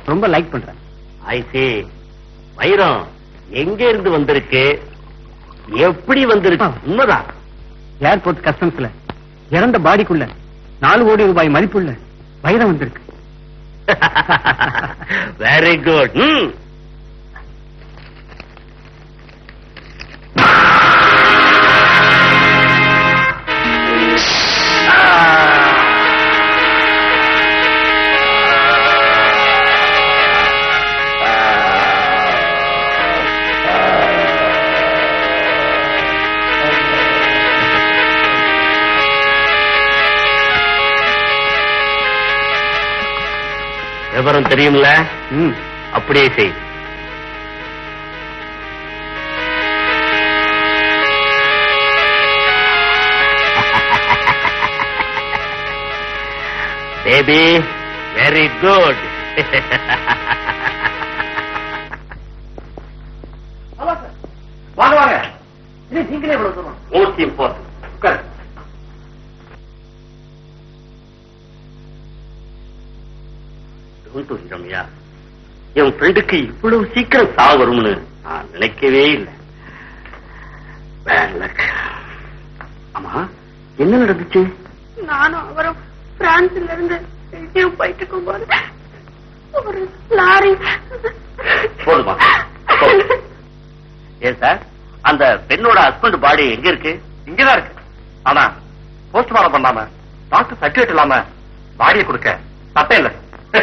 ரொம்ப லைக் பண்றேன் ஐசி வைரம் எங்க இருந்து வந்திருக்கு எப்படி வந்திருக்கு உண்மைதான் ஏர்போர்ட் கஸ்டம்ஸ்ல இறந்த பாடிக்குள்ள நாலு கோடி ரூபாய் மதிப்புள்ள வைரம் வந்திருக்கு வெரி குட் விவரம் தெரியும்ல ம் அப்படியே செய் பேபி வெரி குட் வாங்க வாங்க இது நீங்களே இவ்வளவு தூரம் மோஸ்ட் இம்பார்ட்டன்ட் உட்காரு ரம்யா என் ஃப்ரெண்டுக்கு இவ்வளவு சீக்கிரம் சாவு வரும்னு நான் நினைக்கவே இல்லை Bad luck. ஆமா என்ன நடந்துச்சு நானும் அவரும் பிரான்ஸ்ல இருந்து பெல்ஜியம் போயிட்டு இருக்கும்போது ஒரு லாரி போதுமா போதும். ஏன் சார் அந்த பெண்ணோட ஹஸ்பண்ட் பாடி எங்க இருக்கு இங்கதான் இருக்கு ஆனா போஸ்ட்மார்டம் பண்ணாம டாக்டர் சர்டிபிகேட் இல்லாம பாடியை கொடுக்க சட்டம் இல்ல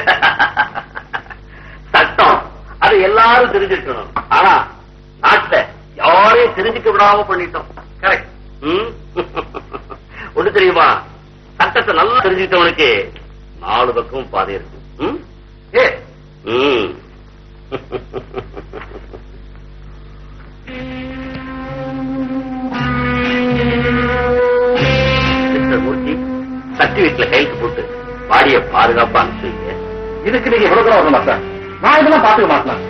சட்டம் அது எல்லாரும் தெரிஞ்சிருக்கணும் ஆனா நாட்டுல யாரையும் தெரிஞ்சுக்க விடாம பண்ணிட்டோம் கரெக்ட் ஒண்ணு தெரியுமா சட்டத்தை நல்லா தெரிஞ்சுக்கிட்டவனுக்கு நாலு பக்கமும் பாதை இருக்கு ம்? ஏ ம். மிஸ்டர் மூர்த்தி சர்டிபிகேட்ல கையெழுத்து போட்டு பாடிய பாதுகாப்பா அனுப்பிச்சுங்க இதுக்கு நீங்க இவ்வளவு தூரம் வரணுமா சார் நான் இதெல்லாம் பாத்துக்க மாட்டேன்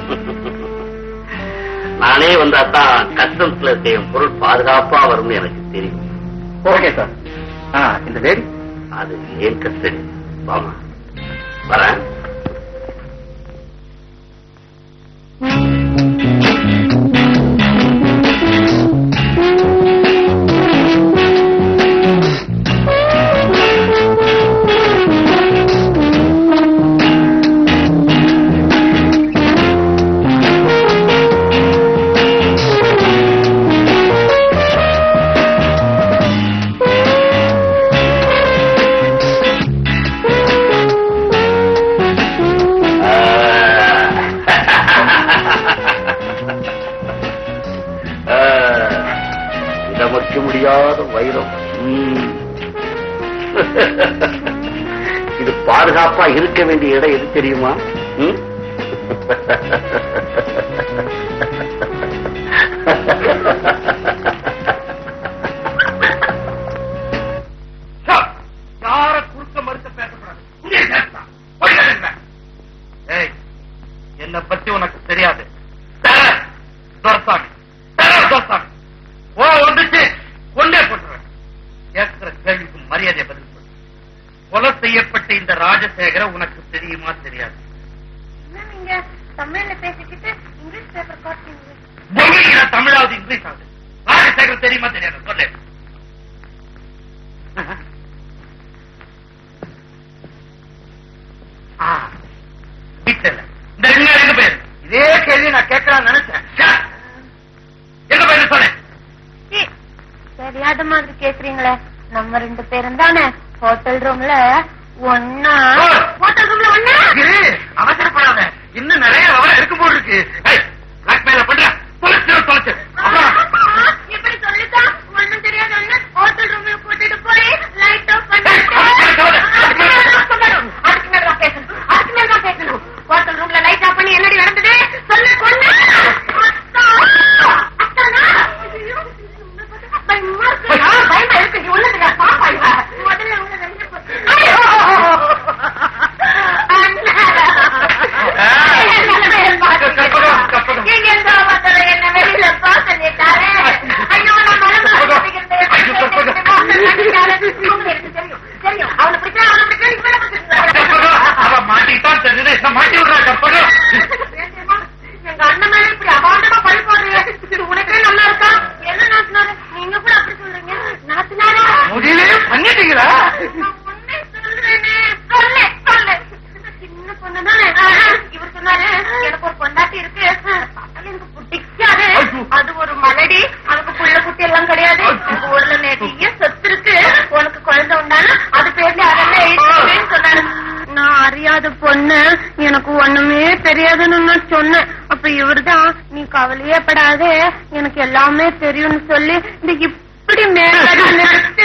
நானே வந்தா தான் கஸ்டம்ஸ்ல செய்யும் பொருள் பாதுகாப்பா வரும்னு எனக்கு தெரியும் ஓகே சார் ஆ இந்த லேடி அது ஏன் கஸ்டடி வாமா வரேன் ஆ, இடமற்ற முடியாத வைரம் ம். இது பாதுகாப்பா இருக்க வேண்டிய இடம் எது தெரியுமா ம்? யார குறுக்க மறுக்க பேசக்கூடாது இங்கே பேசலாம். போயிட்டு இருங்க. ஏய் என்ன பத்தி உனக்கு தெரியாது டெரர், துரசாமி. டெரர், துரசாமி. ஓ வந்துச்சு கொண்டே போட்டுருவேன் கேட்கிற கேள்விக்கு மரியாதை பதில் சொல்லு கொலை செய்யப்பட்ட இந்த ராஜசேகர உனக்கு தெரியுமா தெரியாது நீங்க தமிழ்ல பேசிக்கிட்டு இங்கிலீஷ் பேப்பர் காட்டுறீங்க பொம்மைக்கிற தமிழாவது இங்கிலீஷ் ஆகுது ராஜசேகர தெரியுமா தெரியாது சொல்லு ஆ, வீட்டுல இல்ல. இந்த ரெண்டு நாள் எங்க போயிரு இதே கேள்வி நான் கேட்கலாம்னு நினைச்சேன் ச்சே. எங்க போயிரு சொல்லு தெரியாத மாதிரி கேக்குறீங்களே நம்ம ரெண்டு பேரும் தானே ஹோட்டல் ரூம்ல ஒன்னா ஹோட்டல் ரூம்ல ஒன்னா இரு, அவசரப்படாத இன்னும் நிறைய விவரம் இருக்கும் போல இருக்கு பிளாக்மெயில பண்ற தொலைச்சு தொலைச்சு அப்புறம் இப்படி சொல்லிட்டா ஒண்ணும் தெரியாத ஒண்ணு ஹோட்டல் ரூம்ல கூட்டிட்டு போய் லைட் ஆஃப் ஏய், அவசரம் கவலை. அதுக்கு மேல தான் பேசணும் அதுக்கு மேல தான் பேசணும் ஹோட்டல் ரூம்ல லைட் ஆஃப் பண்ணி என்னடி நடந்தது சொல்லு கொண்டு பயமா இருக்கு பயமா இருக்கு நீ ஒண்ணு தெரியாது பாப்பா இவ முதல்ல உள்ள ரெண்டு ஐயோ அண்ணா ஆ. அறியாத பொண்ணு எனக்கு ஒண்ணுமே தெரியாதுன்னு நான் சொன்னேன் அப்ப இவர்தான் நீ கவலையே படாத எனக்கு எல்லாமே தெரியும்னு சொல்லி இந்த இப்படி மேல நிறுத்து.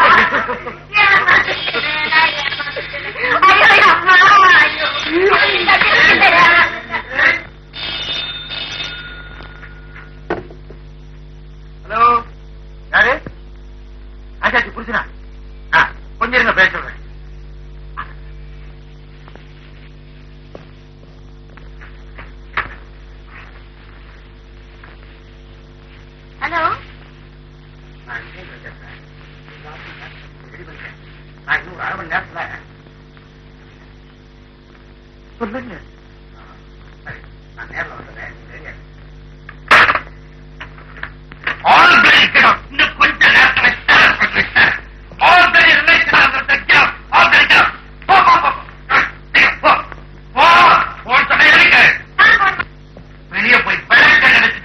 ஐயோ, ஐயோ, அம்மா, ஐயோ. ஹலோ யாரு ஆச்சாச்சி புருஷனா ஆ, கொஞ்சம் இருங்க பேச சொல்றேன் ஹலோ நான் இங்கே பேசுறேன். ரெடி பண்ணிட்டேன். நான் இன்னும் ஒரு அரை மணி நேரத்துல சொல்லுங்க ஆ, சரி. நான் நேர்ல வந்துடுறேன். நீங்க ready ஆ இருங்க. ஆல் பிளேட் இன்னும் கொஞ்ச நேரத்துல ஸ்டார்ட் பண்ணிட்டேன் ஆல் பிளேட் ரிலேட் ஆகிறதுக்கு ஆல் பிளேட் போ போ போ போ போ போ சொன்னே இருக்கு வெளியே போய் விளக்க நினைச்சு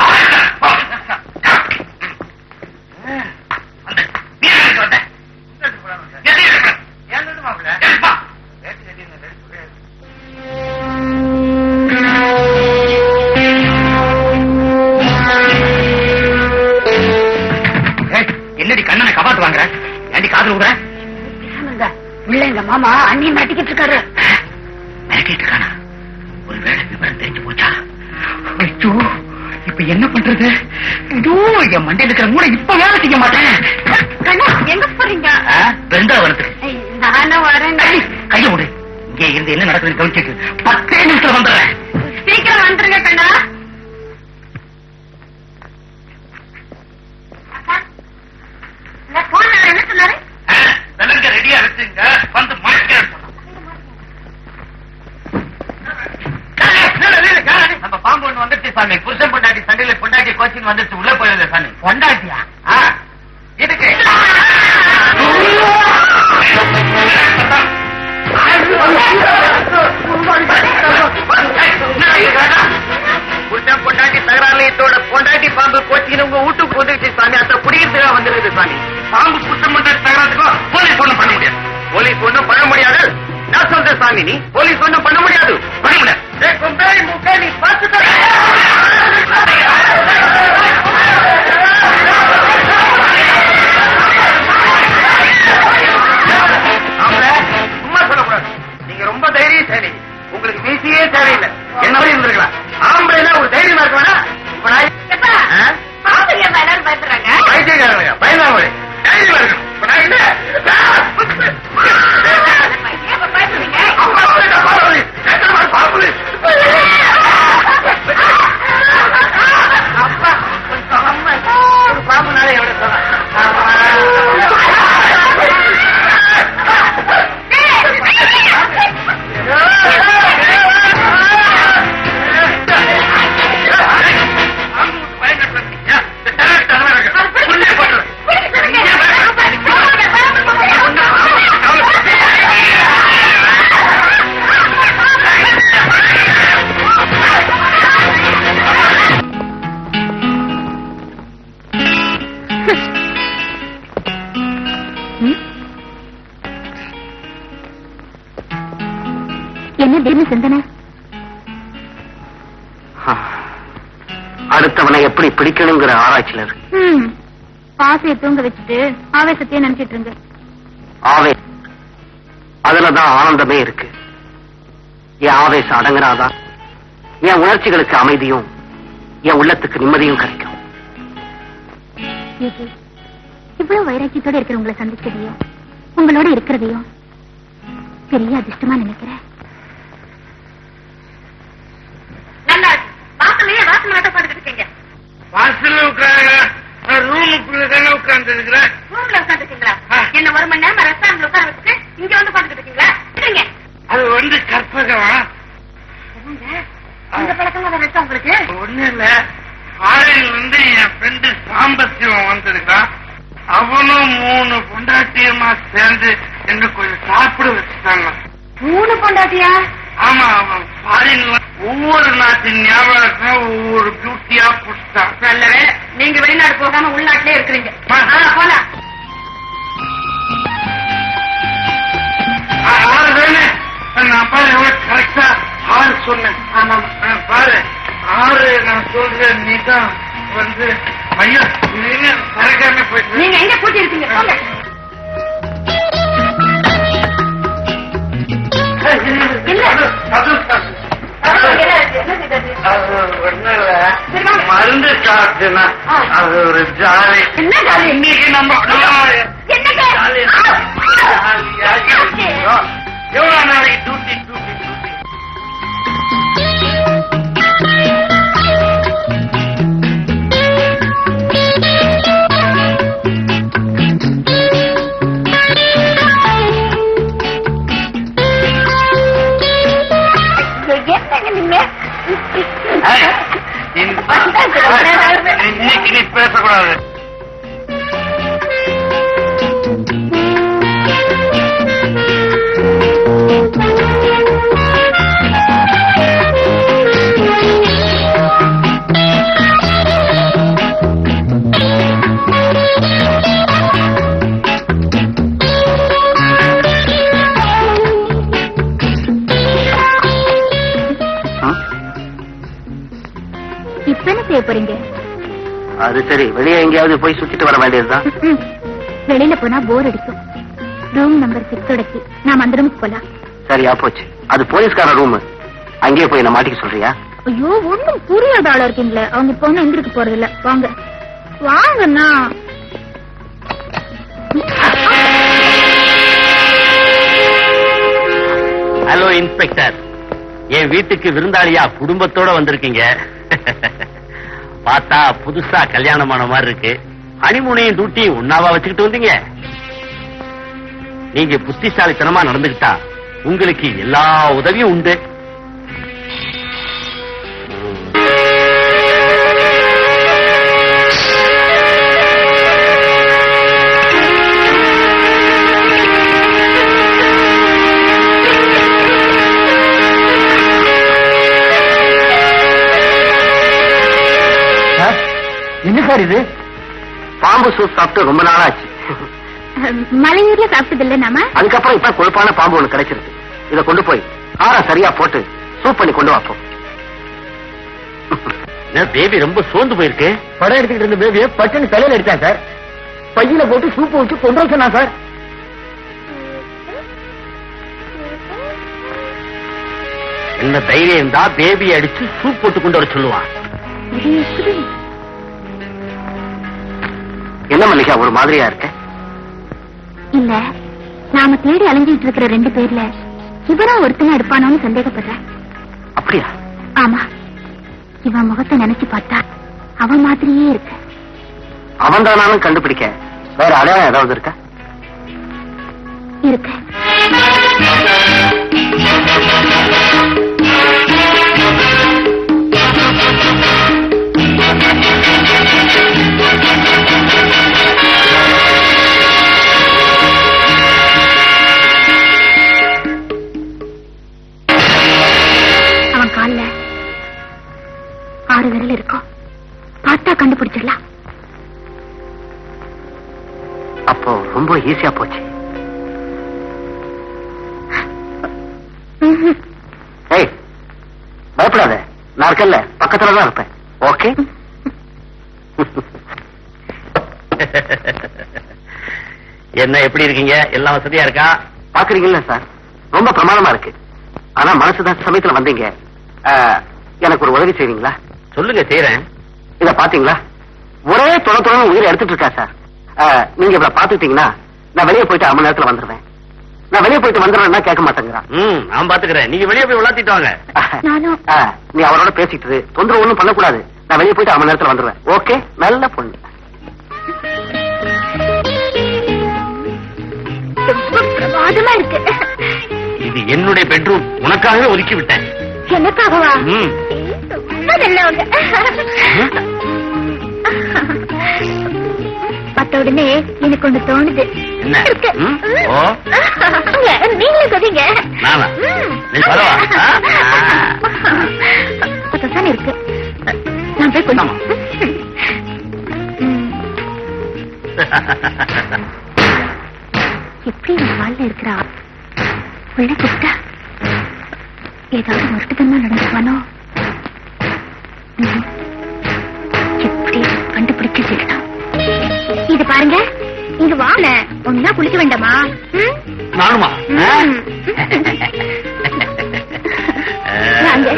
அந்த நீ எதுக்கு வந்த எது இருக்கு ஏன் மாப்பிள்ள ஏன்பா ரேட்டு கட்டிங்க ரேட்டு சொல்லே என்னடி கண்ணனை கபாத்து வாங்குற ஏண்டி காது விடுற உள்ள எங்க மாமா அண்ணி மாட்டிக்கிட்டு இருக்காரு மிரட்டிட்டு இருக்கானா ஒருவேளை விவரம் தெரிஞ்சு போச்சா ஐயோ இப்ப என்ன பண்றது ஐயோ என் மண்டையில இருக்கிற மூளை இப்ப வேலை செய்ய மாட்டேன் கண்ணா எங்க போறீங்க பிருந்தாவனத்துக்கு நானும் வரேங்க கைய விடு இங்கே இருந்து என்ன நடக்குதுன்னு கவனிச்சுட்டு பத்தே நிமிஷத்துல வந்துடுறேன் சீக்கிரம் வந்துருங்க கண்ணா இந்த போன் என்ன சொன்னாரு விலங்க ரெடியா வச்சுங்க வந்து மாட்டேன் நம்ம பாம்பு ஒண்ணு வந்துருச்சு சாமி புருஷன் பொண்டாட்டி சண்டையில பொண்டாட்டி கோச்சிங் வந்துருச்சு உள்ள போயிருது சாமி பொண்டாட்டியா இதுக்கு புருஷன் பொண்டாட்டி தகராறுலயத்தோட பொண்டாட்டி பாம்பு கோச்சின்னு உங்க வீட்டுக்கு வந்துருச்சு சாமி அந்த குடியிருந்துதான் வந்துருக்குது சாமி பாம்பு புருஷன் பொண்டாட்டி தகராறுக்கும் போலீஸ் ஒண்ணும் பண்ண முடியாது போலீஸ் ஒண்ணும் பண்ண முடியாது நான் சொல்றேன் சாமி நீ போலீஸ் ஒண்ணும் பண்ண முடியாது பண்ண முடியாது ஏய், கொம்பேறி முக்கா, நீ பார்த்துக்க. ஆம்பளை, சும்மா சொல்லக்கூடாது நீங்க ரொம்ப தைரியசாலி உங்களுக்கு மீசியே தேவையில்லை என்ன மாதிரி இருந்திருக்கலாம் ஆம்பளைனா ஒரு தைரியமா இருக்க வேணா இப்ப நான் எப்பா ஆ? பாம்பு ஏன் எல்லாரும் பயப்படுறாங்க பைத்தியக்காரங்க பயந்தாமலே தைரியமா இருக்கணும் இப்ப நான் இல்ல ஏன் பயப்படுறீங்க அம்மா, பாபுலி, ஏத்தமா, பாபுலி. அப்பா, கொஞ்சம் அம்மா, ஒரு பாம்புனாலே எவ்வளவு சொல்ல என்ன திடீர்னு சிந்தனை அடுத்தவனை எப்படி பிடிக்கணுங்கிற ஆராய்ச்சியில இருக்கு ம் ஆசையை தூங்க வச்சுட்டு ஆவேசத்தையே நினைச்சிட்டு இருங்க ஆவே அதுலதான் ஆனந்தமே இருக்கு என் ஆவேசம் அடங்குனாதான் என் உணர்ச்சிகளுக்கு அமைதியும் என் உள்ளத்துக்கு நிம்மதியும் கிடைக்கும் இது இவ்வளவு வைராக்கியத்தோட இருக்கிற உங்களை சந்திச்சதையும் உங்களோட இருக்கிறதையும் பெரிய அதிர்ஷ்டமா நினைக்கிறேன் நல்லா இருக்கு. வாசல்லையே வாசல் மாட்ட பாத்துக்கிட்டு இருக்கீங்க வாசல்ல உட்காருங்க ரூமுக்குள்ள தானே உட்கார்ந்து இருக்கிறேன் ரூம்ல உட்காந்துருக்கீங்களா என்ன ஒரு மணி நேரம் ரெஸ்டாரண்ட்ல உட்கார வச்சுட்டு இங்க வந்து பாத்துக்கிட்டு இருக்கீங்களா இருங்க அது வந்து கற்பகமா இந்த பழக்கம் வேற இருக்கா உங்களுக்கு ஒண்ணு இல்ல ஆலையில இருந்து என் ஃப்ரெண்டு சாம்பசிவம் வந்திருக்கான் அவனும் மூணு பொண்டாட்டியமா சேர்ந்து என்ன கொஞ்சம் சாப்பிட வச்சுட்டாங்க மூணு பொண்டாட்டியா ஆமா அவன் ஃபாரின்ல ஒவ்வொரு நாட்டின் ஞாபகம் ஒவ்வொரு பியூட்டியா புடிச்சிட்டான் நல்ல வேலை நீங்க வெளிநாடு போகாம உள்நாட்டிலே இருக்கிறீங்க ஆ. ஆ, போலாம் ஆறுதானே சொல்ற நீதான் வந்து ஐயோ நீங்க கரைக்காம போயிட்டு நீங்க எங்க கூட்டி இருக்கீங்க போங்க இல்ல. என்ன ஆச்சு? என்ன செய்தது? அது ஒண்ணும் இல்ல. சரி, வாங்க. மருந்து சாப்பிட்டுனா ஆ. அது ஒரு ஜாலி என்ன ஜாலி? இன்னைக்கு நம்ம என்னங்க? ஜாலி. ஜாலியா இருக்கோம். எவ்வளவு நாளைக்கு டூட்டி டூட்டி டூட்டி என்னங்க நீங்க இன்னைக்கு நீ பேசக்கூடாது இப்ப என்ன செய்ய போறீங்க அது சரி வெளியே எங்கேயாவது போய் சுத்திட்டு வர வேண்டியதுதான் ம்ம். வெளியில போனா போர் அடிக்கும் ரூம் நம்பர் சிக்ஸோட கீ நாம அந்த ரூமுக்கு போலாம் சரியா போச்சு அது போலீஸ்கார ரூம் அங்கேயே போய் நான் மாட்டிக்க சொல்றியா ஐயோ ஒண்ணும் புரியாத ஆளா இருக்கீங்களே அவங்க போன எந்திரிக்க போறது இல்ல வாங்க வாங்கண்ணா ஹலோ இன்ஸ்பெக்டர் என் வீட்டுக்கு விருந்தாளியா குடும்பத்தோட வந்திருக்கீங்க பார்த்தா புதுசா கல்யாணமான மாதிரி இருக்கு ஹனிமூனையும் டூட்டியும் ஒன்னாவா வச்சுக்கிட்டு வந்தீங்க நீங்க புத்திசாலித்தனமா நடந்துகிட்டா உங்களுக்கு எல்லா உதவியும் உண்டு என்ன சார் இது பாம்பு சூப் சாப்பிட்டு ரொம்ப நாளாச்சு மலையூர்ல சாப்பிட்டது இல்ல நாம அதுக்கப்புறம் இப்ப கொழுப்பான பாம்பு ஒண்ணு கிடைச்சிருக்கு இத கொண்டு போய் காரம் சரியா போட்டு சூப் பண்ணி கொண்டு வாப்போம் பேபி ரொம்ப சோர்ந்து போயிருக்கு படம் எடுத்துக்கிட்டு இருந்த பேபியை பட்டுன்னு தலையில அடிச்சான் சார் பையில போட்டு சூப் வச்சு கொண்டு வர சொன்னா சார் என்ன தைரியம் இருந்தா பேபியை அடிச்சு சூப் போட்டு கொண்டு வர சொல்லுவான் இது எப்படி என்ன மல்லிகா ஒரு மாதிரியா இருக்க இல்ல நாம தேடி அலைஞ்சிட்டு இருக்கிற ரெண்டு பேர்ல இவரா ஒருத்தனை எடுப்பானோன்னு சந்தேகப்படுறேன் அப்படியா ஆமா இவன் முகத்தை நினைச்சு பார்த்தா அவன் மாதிரியே இருக்கு அவன் தானாலும் கண்டுபிடிக்க வேற அடையாளம் ஏதாவது இருக்கா இருக்கு அவன் கால்ல ஆறு விரல் இருக்கும் பார்த்தா கண்டுபிடிச்சிடலாம் அப்போ ரொம்ப ஈஸியா போச்சு ம்ஹும். ஏய் பயப்படாத நான் இருக்கல்ல பக்கத்துல தான் இருப்பேன் ஓகே என்ன எப்படி இருக்கீங்க எல்லாம் வசதியா இருக்கா பாக்குறீங்கல்ல சார் ரொம்ப பிரமாதமா இருக்கு ஆனா மனசுதான் சமயத்துல வந்தீங்க ஆ, எனக்கு ஒரு உதவி செய்வீங்களா சொல்லுங்க செய்யறேன் இத பாத்தீங்களா ஒரே தொட தொட உயிரை எடுத்துட்டு இருக்கா சார் ஆ, நீங்க இவ்வளவு பாத்துட்டீங்கன்னா நான் வெளியே போயிட்டு அரை மணி நேரத்துல வந்துருவேன் நான் வெளியே போயிட்டு வந்துடுறேன்னா கேட்க மாட்டேங்கிறான் ம் நான் பாத்துக்கிறேன் நீங்க வெளியே போய் விளாத்திட்டு வாங்க நானும் ஆ, நீ அவரோட பேசிட்டு இரு. தொந்தரவு ஒண்ணும் பண்ணக்கூடாது நான் வெளியே போயிட்டு அரை மணி நேரத்துல வந்துருவேன் ஓகே நல்ல பொண்ணு ரொம்ப பிரமாதமா இருக்கு இது என்னுடைய பெட்ரூம் உனக்காகவே ஒதுக்கி விட்டேன் எனக்காகவா ம். ரொம்ப நல்லவங்க பார்த்த உடனே எனக்கு ஒண்ணு தோணுது என்ன? இருக்கு. ம்? ம். ஓ. அங்க, நீங்களும் சொல்றீங்க நானா? ம். நீ சொல்லவா? ஆ? அப்பதானே இருக்கு நான் போய் கொஞ்சம் ஆமா. ம். எப்படி ஒரு வாழ்ல இருக்கிறா உள்ள கூப்பிட்டா ஏதாவது முரட்டுத்தனமா நடந்துக்குவானோ ம். நீங்க குளிக்க வேண்டாமா ம்? நானுமா ம். வாங்க.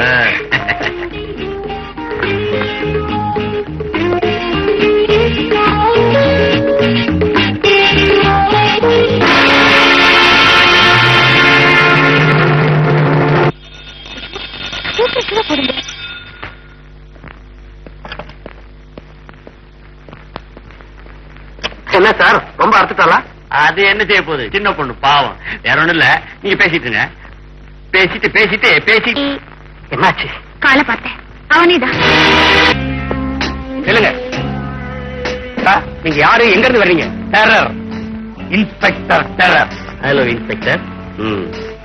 சீக்கிரம் கீழே போடுங்க என்ன சார் ரொம்ப அறுத்துட்டாளா அது என்ன செய்ய போகுது சின்ன பொண்ணு பாவம் வேற ஒண்ணும் இல்ல நீங்க பேசிட்டுங்க பேசிட்டு பேசிட்டு பேசிட்டு என்னாச்சு காலை பார்த்தேன் அவனேதான் சொல்லுங்க சார், நீங்க யாரு எங்க இருந்து வர்றீங்க terror inspector terror hello inspector ம்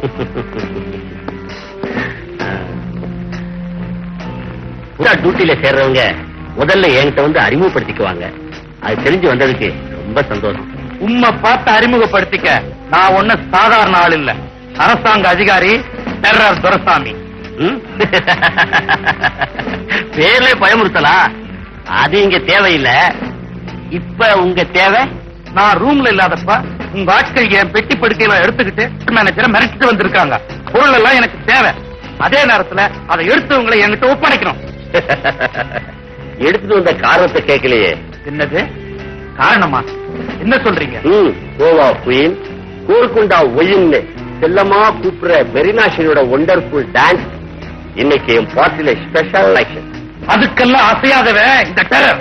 புறா டியூட்டில சேர்றவங்க முதல்ல என்கிட்ட வந்து அறிமுகப்படுத்திக்குவாங்க அது தெரிஞ்சு வந்ததுக்கு ரொம்ப சந்தோஷம் உம்மை பார்த்து அறிமுகப்படுத்திக்க நான் ஒண்ணு சாதாரண ஆள் இல்ல அரசாங்க அதிகாரி டெரர் துரசாமி ம்? பேர்ல பயமுறுத்தலா அது இங்க தேவையில்லை இப்ப உங்க தேவை நான் ரூம்ல இல்லாதப்ப உங்க ஆட்கள் என் பெட்டி படுக்கையில எடுத்துக்கிட்டு மேனேஜரை மிரட்டிட்டு வந்திருக்காங்க பொருள் எல்லாம் எனக்கு தேவை அதே நேரத்துல அதை எடுத்தவங்களை என்கிட்ட ஒப்படைக்கணும் எடுத்துட்டு வந்த காரணத்தை கேட்கலையே என்னது காரணமா என்ன சொல்றீங்க ம் கோவா குயின் கோல்குண்டா ஒயின்னு செல்லமா கூப்பிடுற மெரினாஷினோட ஒண்டர்ஃபுல் டான்ஸ் இன்னைக்கு என் பார்ட்டில ஸ்பெஷல் ஆக்ஷன் அதுக்கெல்லாம் அசையாதவன் இந்த டெரர்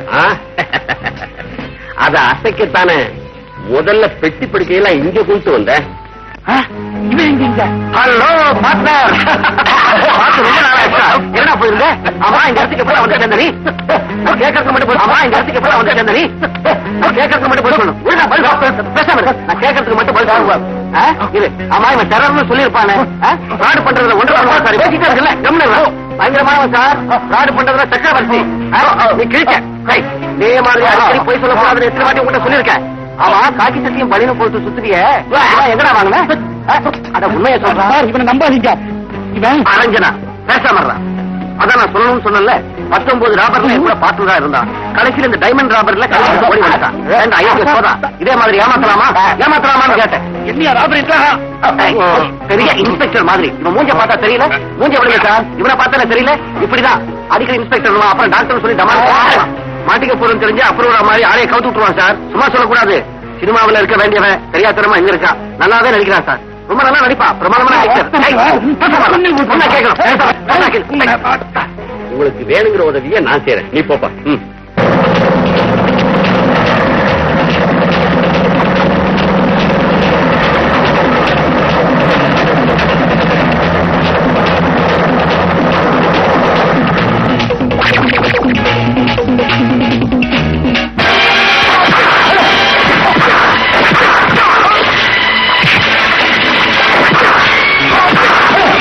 அத அசைக்கத்தானே முதல்ல பெட்டி படுக்கையெல்லாம் இங்க கொண்டு வந்தேன் இவன் எங்க இங்க ஹலோ பார்ட்னர் பார்த்து ரொம்ப நாள் ஆச்சா என்ன போயிருந்த ஆமா இந்த இடத்துக்கு எப்படா வந்து சேர்ந்த நீ கேட்கறதுக்கு மட்டும் போய் ஆமா இந்த இடத்துக்கு எப்படா வந்து சேர்ந்த நீ நான் கேட்கறதுக்கு மட்டும் போய் சொல்லணும் ஒழுங்கா பதில் சொல்லு. பேசாம இரு. நான் கேட்கறதுக்கு மட்டும் பதில் சொல்லுவேன் இது ஆமா இவன் டெரர்னு சொல்லியிருப்பானே ஃப்ராடு பண்றதுல ஒன்று பண்ணுவா சார் பேசிட்டே இருக்குல்ல கம்முனு பயங்கரமானவன் சார் ஃப்ராடு பண்றதுல சக்கரவர்த்தி ஆ, நீ கிழிச்ச ஹை, இதே மாதிரி அடிக்கடி போய் சொல்லக்கூடாதுன்னு எத்தனை வாட்டி உங்கள்கிட்ட சொல்லியிருக்கேன் ஆமா காக்கி சட்டியும் பலினு போட்டு சுத்துறிய எங்கடா வாங்கின அத உண்மையை சொல்றேன் இவனை நம்பாதீங்க இவன் அரஞ்சனா பேசாம இருடா. அதான் நான் சொல்லணும்னு சொன்னல பத்தொன்பது ராபர்ல என் கூட பார்த்து தான் இருந்தான் கடைசியில இந்த டைமண்ட் ராபர்ல கடைசியில் ஓடி வந்துட்டான் ரெண்டு ஐஎஸ் சோதா இதே மாதிரி ஏமாத்தலாமா ஏமாத்தலாமான்னு கேட்டேன் என்னையா ராபரி ஏய், பெரிய இன்ஸ்பெக்டர் மாதிரி இவன் மூஞ்ச பார்த்தா தெரியல மூஞ்ச விடுங்க சார் இவனை பார்த்தா தெரியல இப்படிதான் அடிக்கடி இன்ஸ்பெக்டர் அப்புறம் டாக்டர் சொல்லி டமா மாட்டிக்க போறோம் தெரிஞ்சு அப்புறம் மாதிரி ஆளைய கவுத்து விட்டுருவான் சார் சும்மா சொல்லக்கூடாது சினிமாவுல இருக்க வேண்டியவன் தெரியாதனமா எங்க இருக்கான் நல்லாவே நடிக்கிறான் சார் ரொம்ப நல்லா நடிப்பா பிரமாதமான நடிகர் ஏய், பேசாம இரு. உன்னை கேட்கணும். பேசாம, பேசாம கேளு. உன்னை. உங்களுக்கு வேணுங்கிற உதவியை நான் செய்யறேன் நீ போப்பா ம்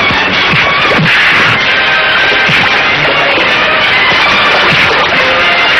ஆ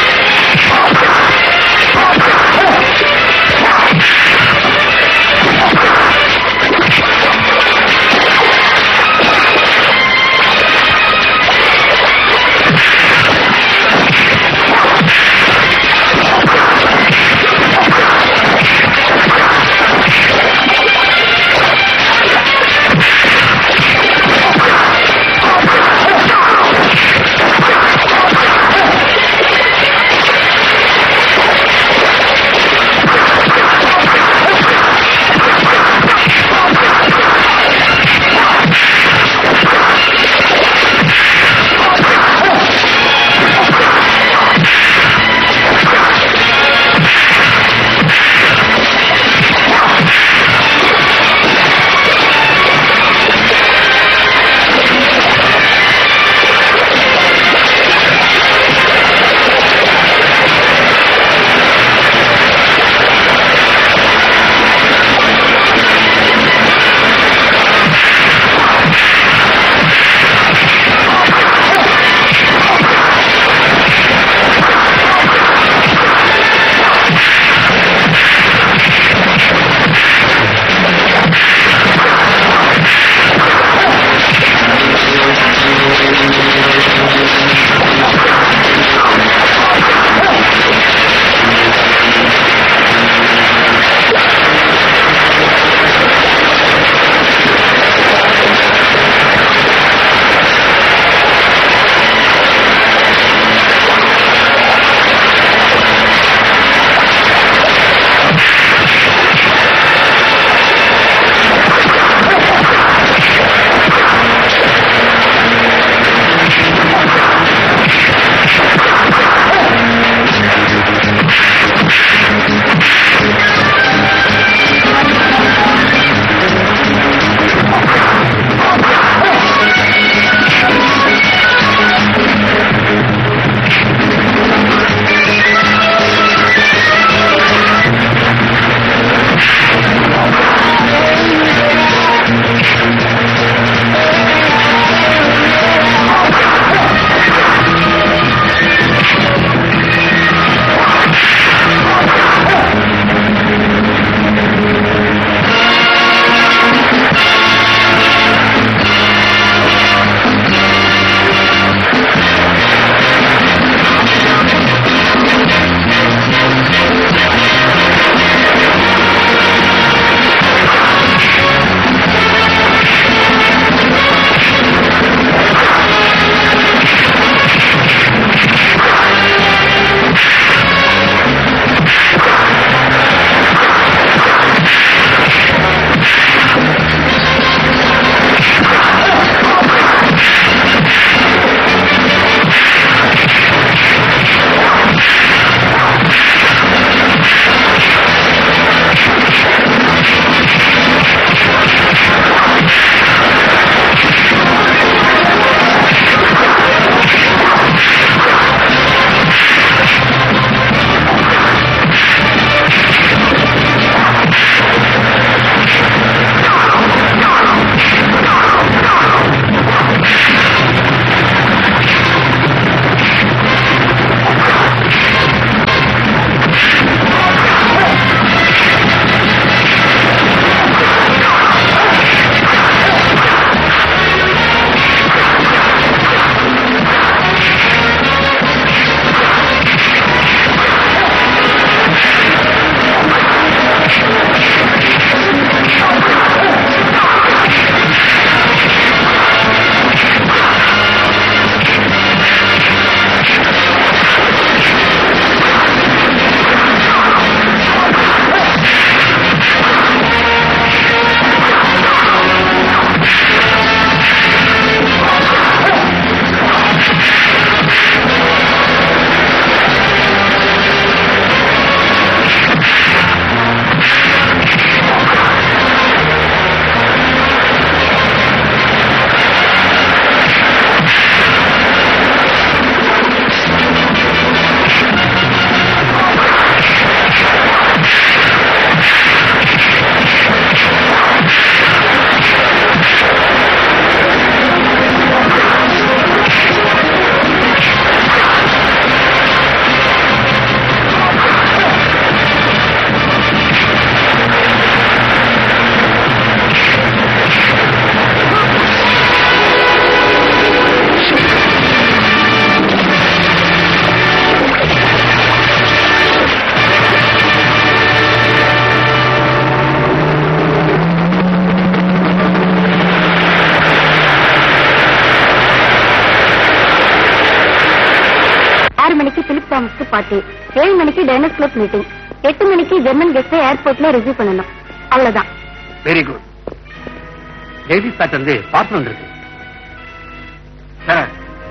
மணிக்கு பிலிப் தாமஸ்க்கு பார்ட்டி ஏழு மணிக்கு டைனஸ் கிளப் மீட்டிங் எட்டு மணிக்கு ஜெர்மன் கெஸ்டை ஏர்போர்ட்ல ரிசீவ் பண்ணணும் அவ்வளவுதான் வெரி குட் லேடிஸ் பேட் வந்து பார்த்து வந்திருக்கு சார்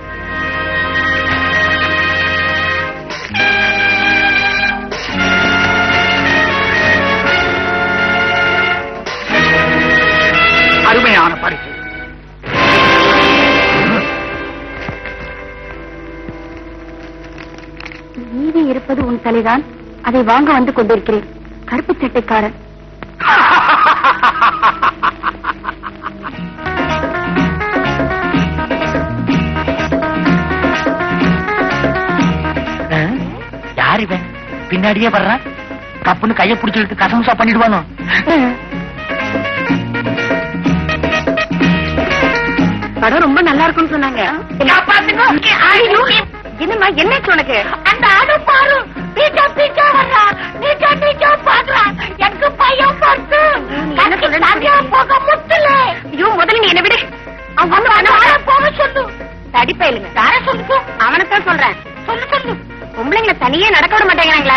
அருமையான பரிசு மீதி இருப்பது உன் தலைதான் அதை வாங்க வந்து கொண்டிருக்கிறேன் கருப்பு சட்டைக்காரன் யார் இவன் பின்னாடியே வர்றான் கப்புன்னு கைய பிடிச்சு இழுத்து கசமுசா பண்ணிடுவானோ படம் ரொம்ப நல்லா இருக்கும்னு சொன்னாங்க என்னம்மா என்ன உனக்கு அந்த ஆடு பாரு பீச்சா பீச்சா வர்றா நீச்சா நீச்சா பாக்குறா எனக்கு பையன் பார்த்து எனக்கு சரியா போக முட்டல ஐயோ முதல்ல நீ என்ன விடு அவன் வந்து போக சொல்லு தடிப்பா இல்லைங்க யார சொல்லு அவனைத்தான் சொல்றேன் சொல்லு சொல்லு பொம்பளைங்களை தனியே நடக்க விட மாட்டேங்கிறாங்களா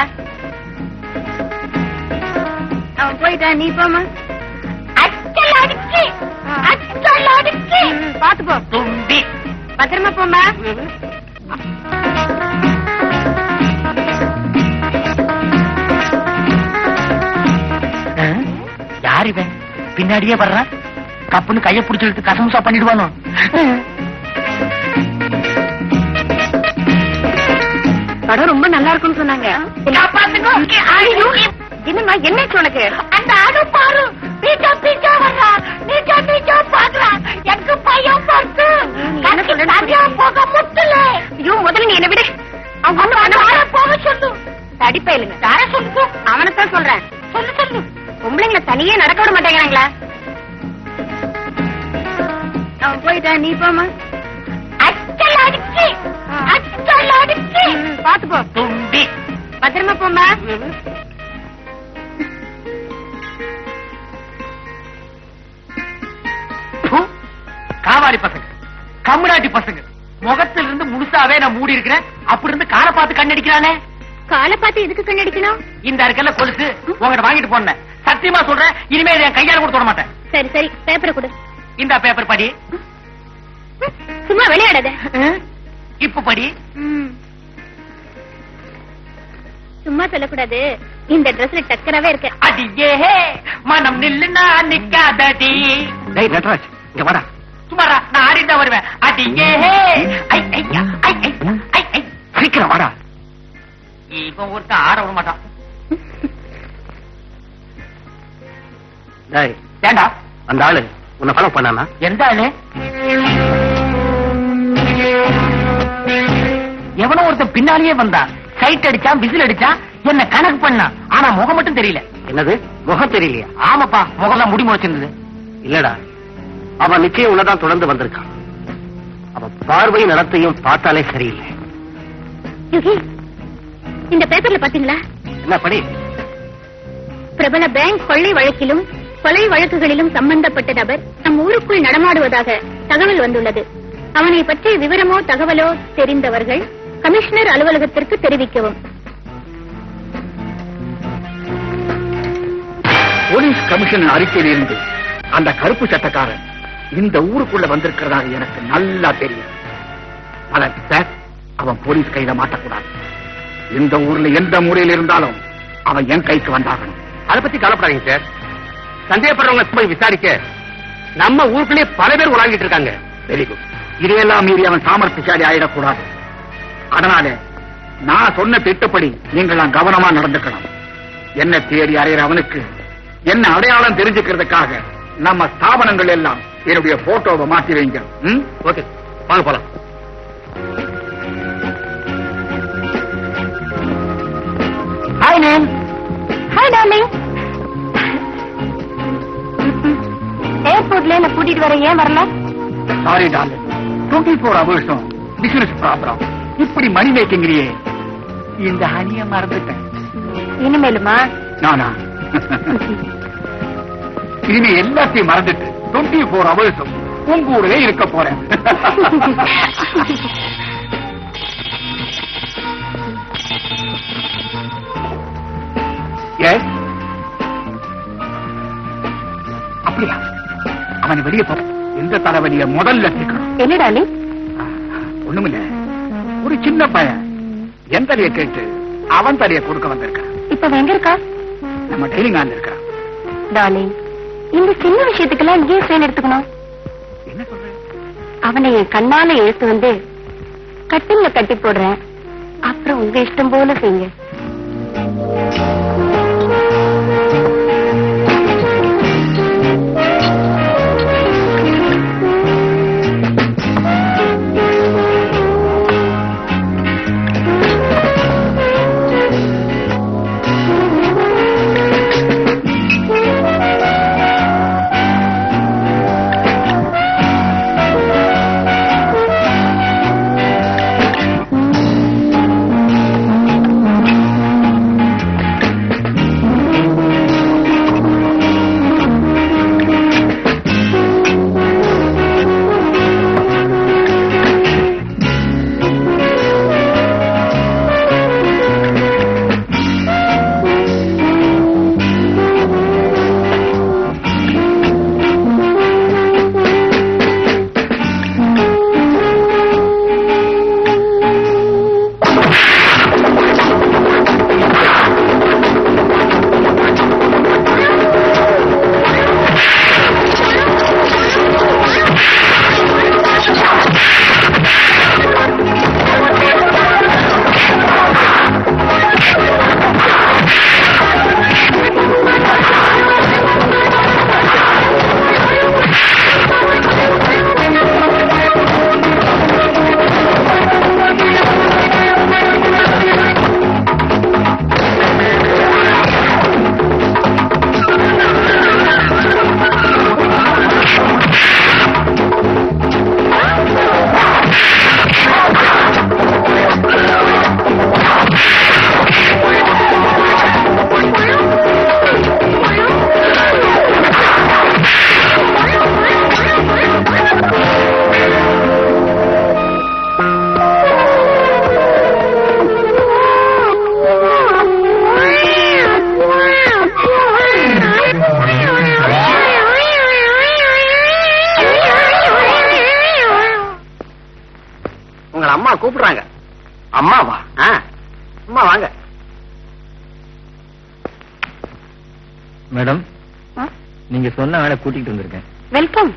அவன் போயிட்டான் நீ போமா அச்சல் அடிச்சு அச்சல் அடிச்சு பாத்து போ தும்பி பத்திரமா போமா யார் இவன் பின்னாடியே வர்றான் கப்புன்னு கைய பிடிச்சு இழுத்து கசமுசா பண்ணிடுவானோ படம் ரொம்ப நல்லா இருக்கும்னு சொன்னாங்க என்னம்மா என்ன உனக்கு அந்த ஆடு பாரு பீச்சா பீச்சா வர்றா நீச்சா நீச்சா பாக்குறா எனக்கு பையன் பார்த்து எனக்கு சரியா போக முட்டல ஐயோ முதல்ல நீ என்ன விடு அவன் வந்து போக சொல்லு தடிப்பா இல்லைங்க யார சொல்லு அவனைத்தான் சொல்றேன் சொல்லு சொல்லு பொம்பளைங்களை தனியே நடக்க விட மாட்டேங்கிறாங்களா அவன் போயிட்டான் நீ போமா அச்சல் அடிச்சு அச்சல் அடிச்சு பாத்து போ தும்பி பத்திரமா போமா ப்பு. காவாடி பசங்க கம்முடாட்டி பசங்க முகத்துல இருந்து முழுசாவே நான் மூடி இருக்கிறேன் அப்படி இருந்து காலை பார்த்து கண்ணடிக்கிறானே காலை பார்த்து எதுக்கு கண்ணடிக்கணும் இந்த இருக்கல கொலுசு உங்ககிட்ட வாங்கிட்டு போனேன் சத்தியமா சொல்றேன் இனிமே இதை என் கையால கூட தொட மாட்டேன் சரி சரி பேப்பரை கொடு இந்த பேப்பர் படி சும்மா விளையாடாத இப்ப படி சும்மா சொல்லக்கூடாது இந்த ட்ரெஸ்ல டக்கராவே இருக்க அடியே மனம் நில்லுனா நிக்காதடி டேய் நட்ராஜ் இங்க வாடா சுமாரா நான் ஆடிட்டு வருவேன் அடியே ஐ ஐயா ஐ ஐ ஐ ஐ சீக்கிரம் வாடா இவன் ஒருத்தன் ஆட விட மாட்டான் டேய் ஏண்டா அந்த ஆளு உன்னை ஃபாலோ பண்ணானா எந்த ஆளு எவனோ ஒருத்தன் பின்னாலேயே வந்தான் சைட் அடிச்சான் விசில் அடிச்சான் என்ன கணக்கு பண்ணான் ஆனா முகம் மட்டும் தெரியல என்னது முகம் தெரியலையா ஆமாப்பா முகம்லாம் முடி முளைச்சிருந்தது இல்லடா அவன் நிச்சயம் உன்னதான் தொடர்ந்து வந்திருக்கான் அவன் பார்வை நடத்தையும் பார்த்தாலே சரியில்லை யுகி இந்த பேப்பர்ல பாத்தீங்களா என்ன படி பிரபல பேங்க் கொள்ளை வழக்கிலும் கொலை வழக்குகளிலும் சம்பந்தப்பட்ட நபர் நம் ஊருக்குள் நடமாடுவதாக தகவல் வந்துள்ளது அவனை பற்றி விவரமோ தகவலோ தெரிந்தவர்கள் கமிஷனர் அலுவலகத்திற்கு தெரிவிக்கவும் போலீஸ் கமிஷன் அறிக்கையிலிருந்து அந்த கருப்பு சட்டக்காரன் இந்த ஊருக்குள்ள வந்திருக்கிறதாக எனக்கு நல்லா தெரியும் அதற்கு சார் அவன் போலீஸ் கையில மாட்டக்கூடாது இந்த ஊர்ல எந்த முறையில் இருந்தாலும் அவன் என் கைக்கு வந்தாகணும் அதை பத்தி கவலைப்படாதீங்க சார் சந்தேகப்படுறவங்க போய் விசாரிக்க நம்ம ஊருக்குள்ளே பல பேர் உலாங்கிட்டு இருக்காங்க வெரி குட் இதையெல்லாம் மீறி அவன் சாமர்த்தியசாலி ஆயிடக்கூடாது அதனால நான் சொன்ன திட்டப்படி நீங்களாம் கவனமா நடந்துக்கணும் என்ன தேடி அறையிற அவனுக்கு என்ன அடையாளம் தெரிஞ்சுக்கிறதுக்காக நம்ம ஸ்தாபனங்கள் எல்லாம் என்னுடைய போட்டோவை மாத்தி வைங்க ஓகே வாங்க போலாம் ஹாய் நேம் ஹாய் டார்லிங் ஏர்போர்ட்ல என்ன கூட்டிட்டு வர ஏன் வரல சாரி டார்லிங் டுவெண்ட்டி ஃபோர் ஹவர்ஸும் பிசினஸ் ப்ராப்ளம் இப்படி மணி மேக்கிங்கிறியே இந்த ஹனிய மறந்துட்டேன் இனிமேலுமா நானா இனிமே எல்லாத்தையும் மறந்துட்டு டுவெண்ட்டி ஃபோர் ஹவர்ஸும் உங்க கூடவே இருக்க போறேன் எங்க அப்படியா அவன் வெளியே போ எந்த தலைவலிய முதல்ல தீர்க்கணும் என்ன டாலி ஒண்ணுமில்ல ஒரு சின்ன பையன் என் தலையை கேட்டு அவன் தலையை கொடுக்க வந்திருக்கான் இப்ப எங்க இருக்கா நம்ம டைனிங் ஆன் இருக்கான் டார்லிங் இந்த சின்ன விஷயத்துக்கெல்லாம் ஏன் ஸ்ட்ரெயின் எடுத்துக்கணும் என்ன சொல்ற அவனை என் கண்ணால இழுத்து வந்து கட்டில கட்டி போடுறேன் அப்புறம் உங்க இஷ்டம் போல செய்யுங்க உங்களை அம்மா கூப்பிடுறாங்க அம்மாவா ஆ அம்மா வாங்க மேடம் நீங்க சொன்ன ஆளை கூட்டிட்டு வந்திருக்கேன் வெல்கம்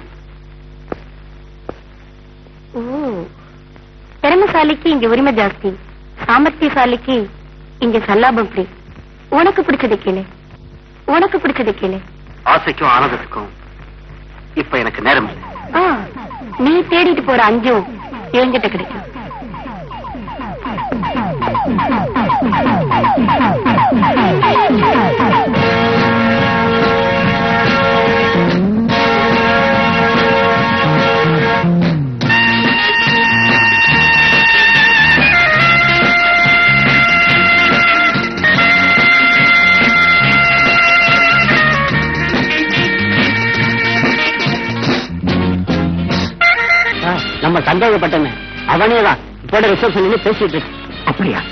ஓ திறமைசாலிக்கு இங்க உரிமை ஜாஸ்தி சாமர்த்தியசாலிக்கு இங்க சல்லாபம் ஃப்ரீ உனக்கு பிடிச்சதை கேளு உனக்கு பிடிச்சதை கேளு ஆசைக்கும் ஆனந்தத்துக்கும் இப்ப எனக்கு நேரம் இல்லை ஆ, நீ தேடிட்டு போற அஞ்சும் என்கிட்ட கிடைக்கும் நம்ம சந்தேகப்பட்டன அவனே தான் இப்போட ரிசப்ஷன் பேசிட்டு இருக்கு அப்படியா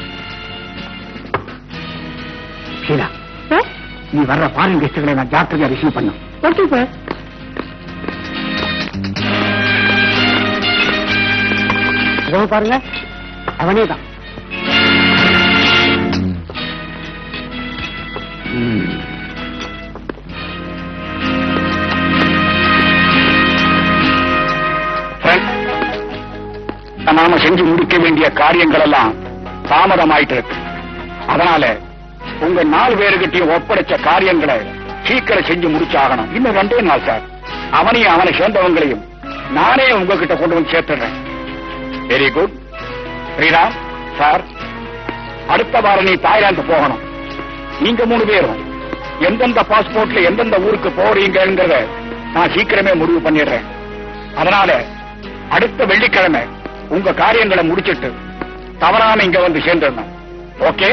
ஷீலா சார் நீ வர்ற ஃபாரின் கெஸ்டுகளை நான் ஜாக்கிரதையா ரிசீவ் பண்ணும் ஓகே சார் இதோ பாருங்க அவனே தான் நாம செஞ்சு முடிக்க வேண்டிய காரியங்கள் எல்லாம் தாமதமாயிட்டு இருக்கு அதனால உங்க நாலு பேருக்கிட்டையும் ஒப்படைச்ச காரியங்களை சீக்கிரம் செஞ்சு முடிச்சாகணும் இன்னும் ரெண்டே நாள் சார் அவனையும் அவனை சேர்ந்தவங்களையும் நானே உங்ககிட்ட கொண்டு வந்து சேர்த்துறேன் வெரி குட் ஸ்ரீராம் சார் அடுத்த வாரம் நீ தாய்லாந்து போகணும் நீங்க மூணு பேரும் எந்தெந்த பாஸ்போர்ட்ல எந்தெந்த ஊருக்கு போறீங்கிறத நான் சீக்கிரமே முடிவு பண்ணிடுறேன் அதனால அடுத்த வெள்ளிக்கிழமை உங்க காரியங்களை முடிச்சிட்டு தவறாம இங்க வந்து சேர்ந்துடணும் ஓகே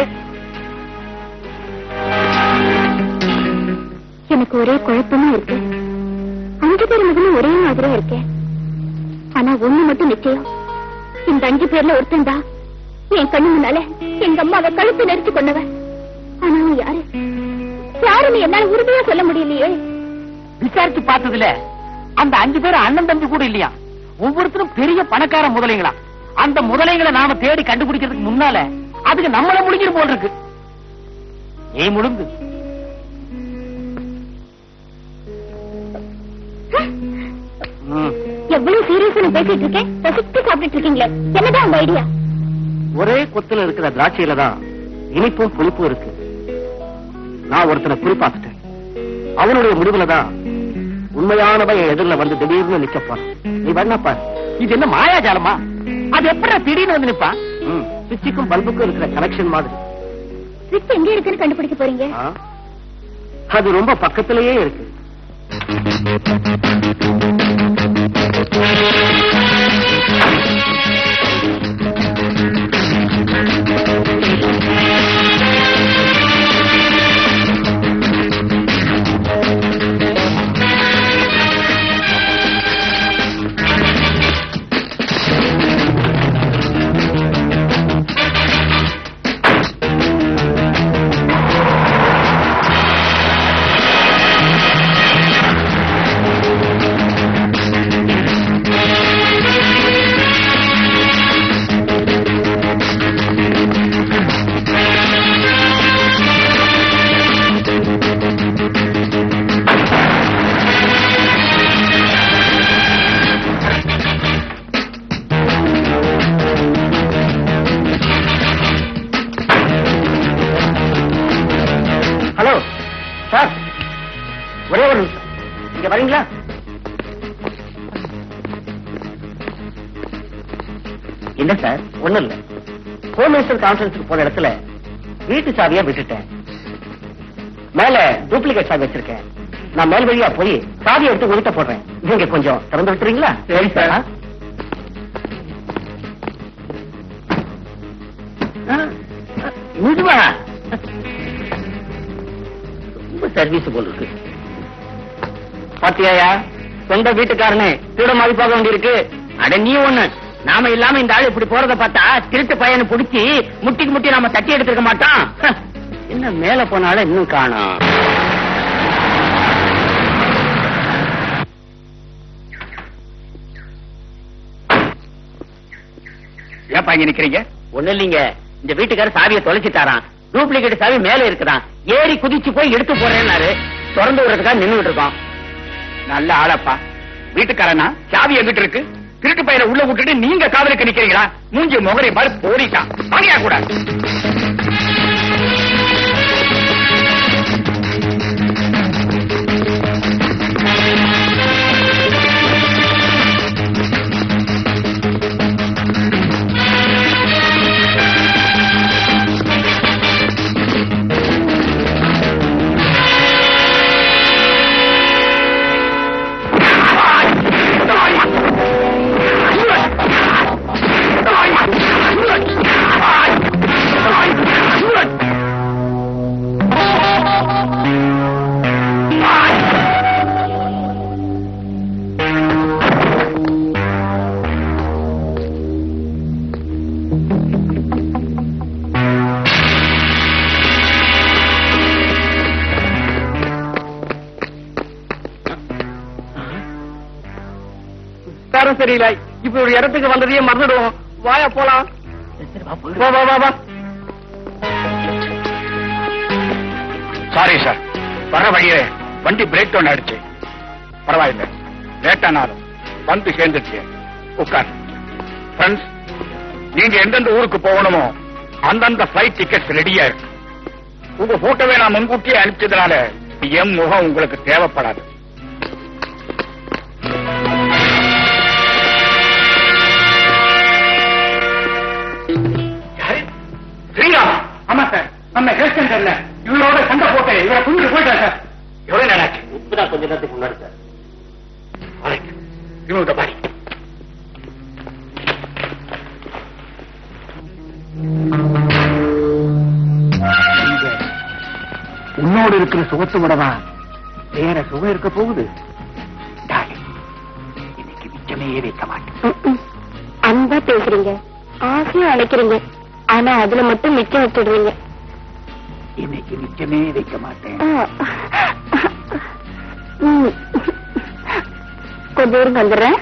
எனக்கு ஒரே குழப்பமா இருக்கு அஞ்சு பேர் மகனும் ஒரே மாதிரியா இருக்கேன் ஆனா ஒண்ணு மட்டும் நிச்சயம் இந்த அஞ்சு பேர்ல ஒருத்தன் தான் என் கண்ணு முன்னால எங்க அம்மாவை கழுத்து நெரிச்சு கொண்டவன் ஆனா அவன் யாரு யாருன்னு என்னால உறுதியா சொல்ல முடியலையே விசாரிச்சு பார்த்ததுல அந்த அஞ்சு பேர் அண்ணன் தம்பி கூட இல்லையா ஒவ்வொருத்தரும் பெரிய பணக்கார முதலைங்களா அந்த முதலைங்களை நாம தேடி கண்டுபிடிக்கிறதுக்கு முன்னால அதுக்கு நம்மள முடிஞ்சிரு போல் இருக்கு ஏ முழுங்கு ம். எவ்வளவு சீரியஸா பேசிட்டு இருக்கேன் ரசித்து சாப்பிட்டு இருக்கீங்களே என்னதான் உங்க ஐடியா ஒரே கொத்துல இருக்கிற திராட்சையில தான் இனிப்பும் புளிப்பும் இருக்கு நான் ஒருத்தனை குறிப்பாத்துட்டேன் அவனுடைய முடிவுல தான் உண்மையானவன் என் எதிரில வந்து திடீர்னு நிக்க போறான் நீ வேணா பாரு இது என்ன மாயாஜாலமா அது எப்படி திடீர்னு வந்து நிப்பான் சுவிட்சுக்கும் பல்புக்கும் இருக்கிற கனெக்ஷன் மாதிரி ஸ்விட்ச் எங்க இருக்குன்னு கண்டுபிடிக்க போறீங்க ஆ? அது ரொம்ப பக்கத்திலேயே இருக்கு ஹலோ சார் ஒரே ஒரு நிமிஷம் இங்க வரீங்களா என்ன சார் ஒண்ணும் இல்ல ஹோம் மினிஸ்டர் கான்ஃபரன்ஸுக்கு போன இடத்துல வீட்டு சாவியா விட்டுட்டேன் மேல டூப்ளிகேட் சாவி வச்சிருக்கேன் நான் மேல் வழியா போய் சாவியை எடுத்து உருட்ட போடுறேன் நீங்க கொஞ்சம் திறந்து விட்டுறீங்களா சரி சார் நிஜமா ரொம்ப சர்வீஸ் போல் இருக்கு பாத்தியாயா சொந்த வீட்டுக்காரனே திருட மாதிரி போக வேண்டியிருக்கு அட நீ ஒண்ணு நாம இல்லாம இந்த ஆள் இப்படி போறத பார்த்தா திருட்டு பையனை புடிச்சு முட்டிக்கு முட்டி நாம தட்டி எடுத்துக்க மாட்டான் ஹ, என்ன மேல போனாலும் இன்னும் காணோம் ஏப்பா இங்க நிக்கிறீங்க ஒண்ணு இல்லைங்க இந்த வீட்டுக்காரர் சாவியை தொலைச்சிட்டாராம் டூப்ளிகேட் சாவி மேல இருக்குதான் ஏறி குதிச்சு போய் எடுத்து போறேன்னாரு திறந்து விடுறதுக்காக நின்னுட்டு இருக்கோம் நல்ல ஆளப்பா வீட்டுக்காரனா சாவி எங்கிட்டு இருக்கு திருட்டு பையனை உள்ள விட்டுட்டு நீங்க காதலுக்கு நிக்கிறீங்களா மூஞ்சி முகரை மாதிரி போரிட்டான் வாங்கியா கூட தரம் சரியில்லை இப்ப ஒரு இடத்துக்கு வந்ததையே மறந்துடுவோம் வாயா போலாம் வா வா வா வா சாரி சார் வர வழியே வண்டி பிரேக் டவுன் ஆயிடுச்சு பரவாயில்ல லேட்டானாலும் வந்து சேர்ந்துச்சு உட்கார் ஃப்ரெண்ட்ஸ் நீங்க எந்தெந்த ஊருக்கு போகணுமோ அந்தந்த ஃபிளைட் டிக்கெட்ஸ் ரெடியா இருக்கு உங்க போட்டோவை நான் முன்கூட்டியே அனுப்பிச்சதுனால என் முகம் உங்களுக்கு தேவைப்படாது யாரு? ஸ்ரீராம் ஆமா சார் நம்ம ஹெல்த் சென்டர்ல இவரோட சண்டை போட்டு இவரை கொண்டு போயிட்டார் சார் எவ்வளவு நேரம் இப்பதான் கொஞ்ச நேரத்துக்கு முன்னாடி சார் இவங்க பாடி உன்னோடு இருக்கிற சுகத்தை விடதான் வேற சுகம் இருக்க போகுது டார்லிங், இன்னைக்கு மிச்சமே வைக்க மாட்டேன் அன்பா பேசுறீங்க ஆசையா அழைக்கிறீங்க ஆனா அதுல மட்டும் மிச்சம் வச்சிடுறீங்க இன்னைக்கு நிச்சயமே வைக்க மாட்டேன் ம். கொஞ்ச தூரம் வந்துடுறேன்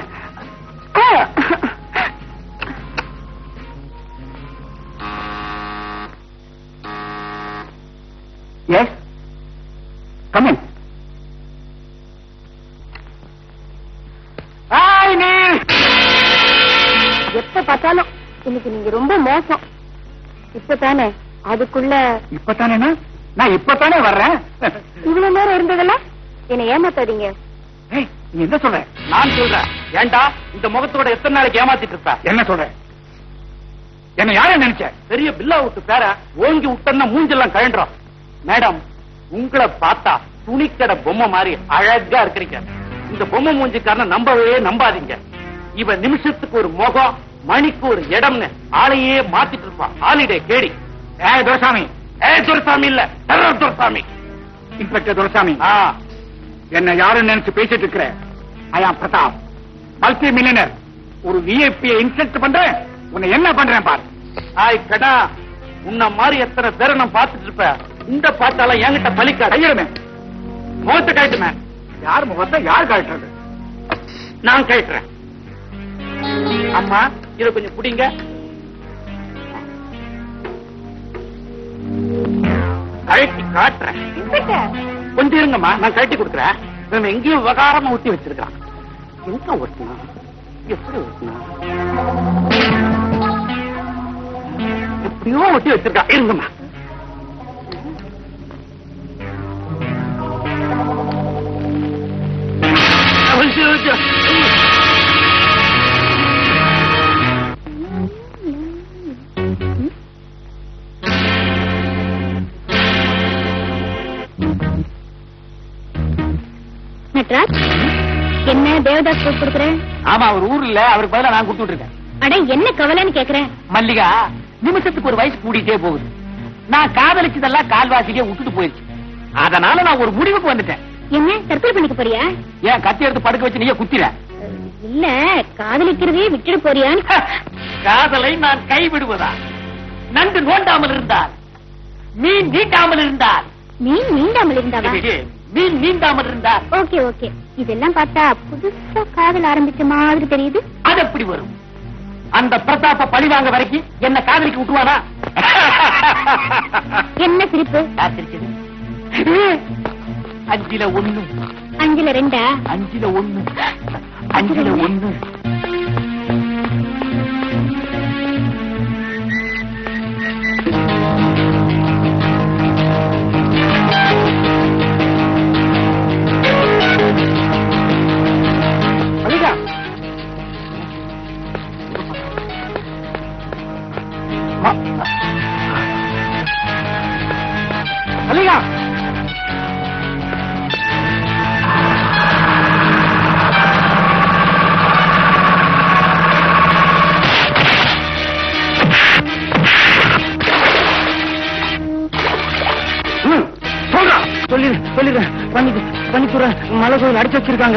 எஸ் கமின் எப்ப பார்த்தாலும் இன்னைக்கு நீங்க ரொம்ப மோசம் இப்பதானே அதுக்குள்ள இப்பதானேனா நான் இப்பதானே வர்றேன் இவ்வளவு நேரம் இருந்ததுல என்ன ஏமாத்தாதீங்க ஏய், நீ என்ன சொல்ற நான் சொல்றேன் ஏண்டா இந்த முகத்தோட எத்தனை நாளைக்கு ஏமாத்திட்டு இருப்ப என்ன சொல்ற என்ன யார நினைச்ச பெரிய பில்லா விட்டு பேர ஓங்கி விட்டா மூஞ்செல்லாம் கழண்டுறோம் மேடம் உங்களை பார்த்தா துணிக்கடை பொம்மை மாதிரி அழகா இருக்கிறீங்க இந்த பொம்மை மூஞ்சிக்காரன நம்பவே நம்பாதீங்க இவன் நிமிஷத்துக்கு ஒரு முகம் மணிக்கு ஒரு இடம்னு ஆளையே மாத்திட்டு இருப்பான் ஹாலிடே கேடி ஏ துரசாமி ஏ துரசாமி இல்ல டெரர் துரசாமி இன்ஸ்பெக்டர் துரசாமி என்ன யாரும் நினைச்சு பேசிட்டு இருக்கிற I am Prathap multi millionaire ஒரு விஐபி இன்சல்ட் பண்றேன் உன்னை என்ன பண்றேன் பார் ஆய் கடா உன்ன மாதிரி எத்தனை பேரை நான் பார்த்துட்டு இருப்பேன் இந்த பார்த்தால என்கிட்ட பலிக்கா கையிடுமே முகத்தை கழட்டுமே யார் முகத்தை யார் கழட்டுறது நான் கழட்டுறேன் அம்மா இத கொஞ்சம் குடிங்க கழட்டி காட்டுறேன் கொஞ்சம் இருங்கம்மா நான் கழட்டி கொடுக்குறேன் நம்ம எங்கேயும் விவகாரமா ஒட்டி வச்சிருக்கான் எங்க ஒட்டினா எப்படி ஒட்டினா எப்படியோ ஒட்டி வச்சிருக்கா இருங்கம்மா நட்ராஜ் என்ன தேவதாஸ் போட்டு கொடுக்குறேன் ஆமா அவர் ஊர்ல இல்ல அவருக்கு பதிலா நான் கொடுத்துட்டு இருக்கேன் அட என்ன கவலைன்னு கேக்குறேன் மல்லிகா நிமிஷத்துக்கு ஒரு வயசு கூடிட்டே போகுது நான் காதலிச்சதெல்லாம் கால்வாசிக்கே விட்டுட்டு போயிருச்சு அதனால நான் ஒரு முடிவுக்கு வந்துட்டேன் என்ன தற்கொலை பண்ணிக்க போறியா ஏன் கத்தி எடுத்து படுக்க வச்சு நீயே குத்திர இல்ல காதலிக்கிறதே விட்டுட்டு போறியான்னு காதலை நான் கைவிடுவதா நண்டு நோண்டாமல் இருந்தால் மீன் நீட்டாமல் இருந்தால் மீன் நீண்டாமல் இருந்தாவா மீன் நீண்டாமல் இருந்தால் ஓகே ஓகே இதெல்லாம் பார்த்தா புதுசா காதல் ஆரம்பிச்ச மாதிரி தெரியுது அது எப்படி வரும் அந்த பிரதாப்ப பழி வாங்க வரைக்கும் என்ன காதலிக்கு விட்டுவானா என்ன சிரிப்பு யார் சிரிச்சது? அஞ்சுல ஒண்ணு அஞ்சுல ரெண்டா அஞ்சுல ஒண்ணு அஞ்சுல ஒண்ணு மல்லிகா ம- மல்லிகா ம், சொல்றா. சொல்லிடு சொல்லிடு பண்ணி பண்ணிப்புற மலை கோயில் அடிச்சு வச்சிருக்காங்க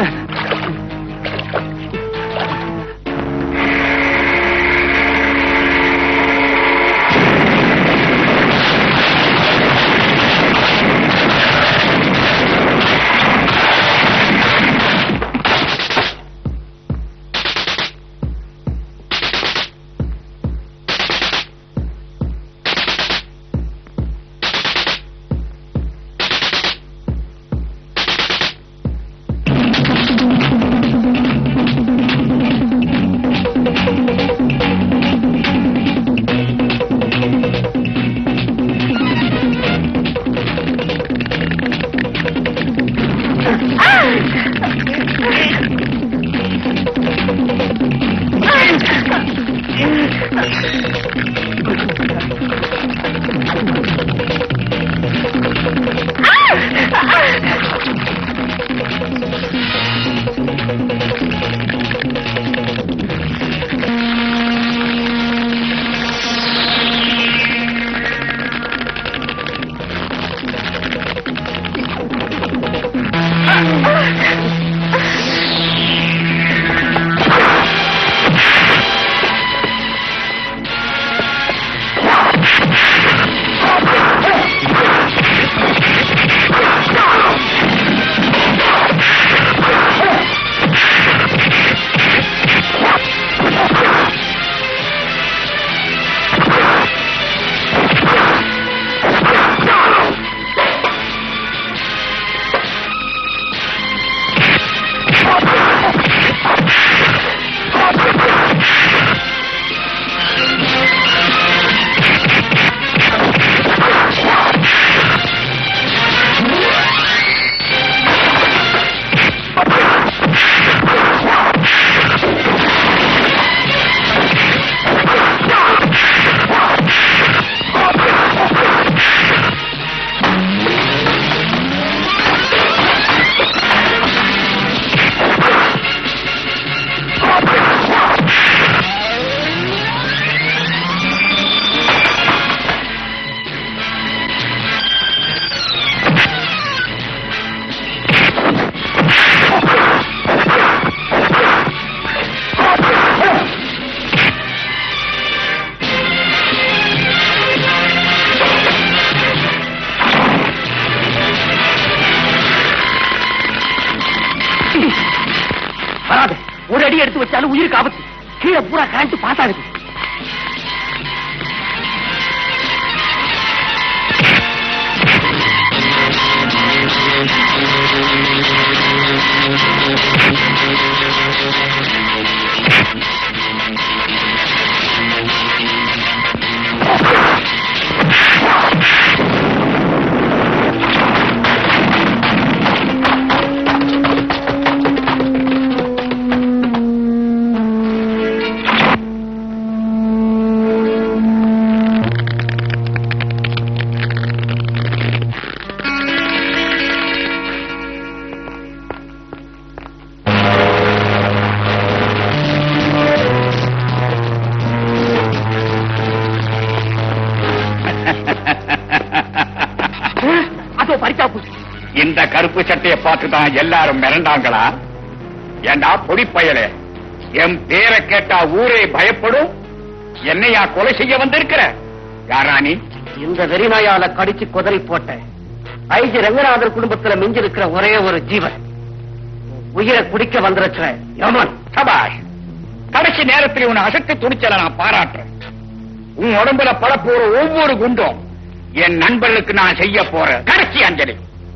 பேர் உயிருக்கு ஆபத்து கீழே பூரா கரண்ட் பாஸ் ஆகுது அதோ பறிச்சாப்பு இந்த கருப்பு சட்டையை பார்த்து தான் எல்லாரும் மிரண்டாங்களா ஏண்டா பொடிப்பயலே என் பேரை கேட்டா ஊரே பயப்படும் என்னையா கொலை செய்ய வந்திருக்கிற யாரா நீ இந்த வெறிநாயால கடிச்சு குதறி போட்ட ஐஜி ரங்கநாதர் குடும்பத்துல மிஞ்சி இருக்கிற ஒரே ஒரு ஜீவன் உயிரை குடிக்க வந்திருக்கிற யமன் சபாஷ் கடைசி நேரத்தில் உன் அசட்டு துணிச்சலை நான் பாராட்டுறேன் உன் உடம்புல பட போற ஒவ்வொரு குண்டும் என் நண்பர்களுக்கு நான் செய்ய போற கடைசி அஞ்சலி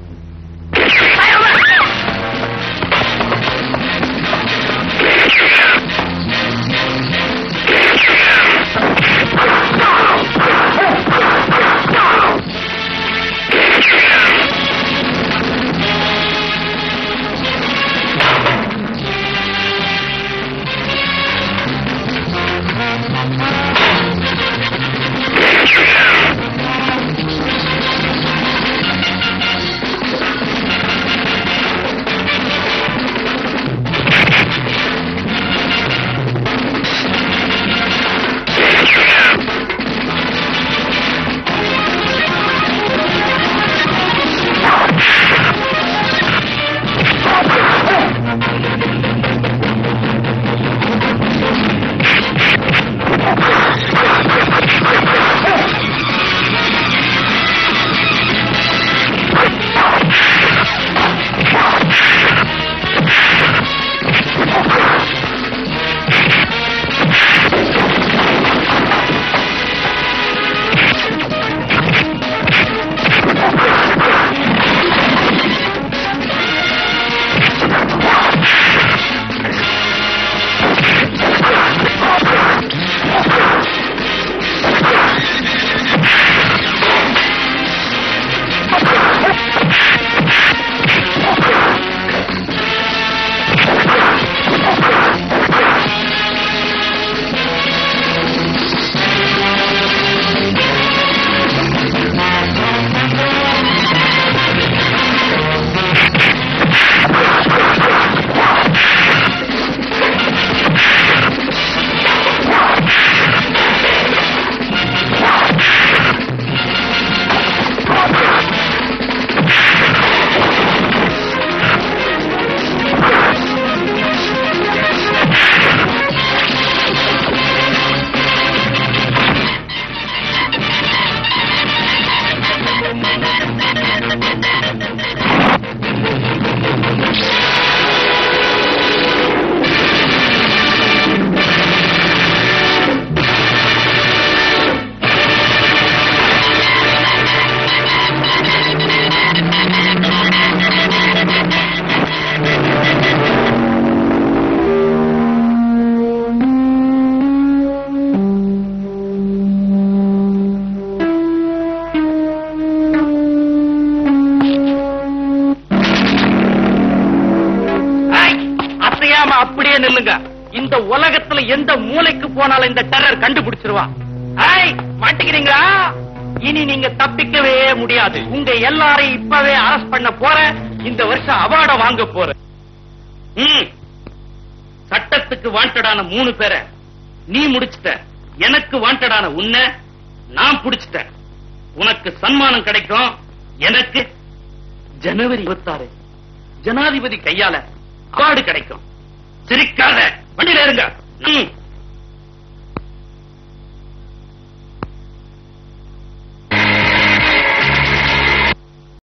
அசையாம அப்படியே நில்லுங்க இந்த உலகத்துல எந்த மூலைக்கு போனாலும் இந்த டெரர் கண்டுபிடிச்சிருவான் ஐய் மாட்டிக்கிறீங்களா இனி நீங்க தப்பிக்கவே முடியாது உங்க எல்லாரையும் இப்பவே அரெஸ்ட் பண்ண போற இந்த வருஷம் அவார்ட வாங்க போற ம். சட்டத்துக்கு வாண்டடான மூணு பேரை நீ முடிச்சிட்ட எனக்கு வாண்டடான உன்னை நான் புடிச்சிட்டேன் உனக்கு சன்மானம் கிடைக்கும் எனக்கு ஜனவரி இருபத்தாறு ஜனாதிபதி கையால அவார்டு கிடைக்கும் சிரிக்காத வண்டியில இருங்க ம்.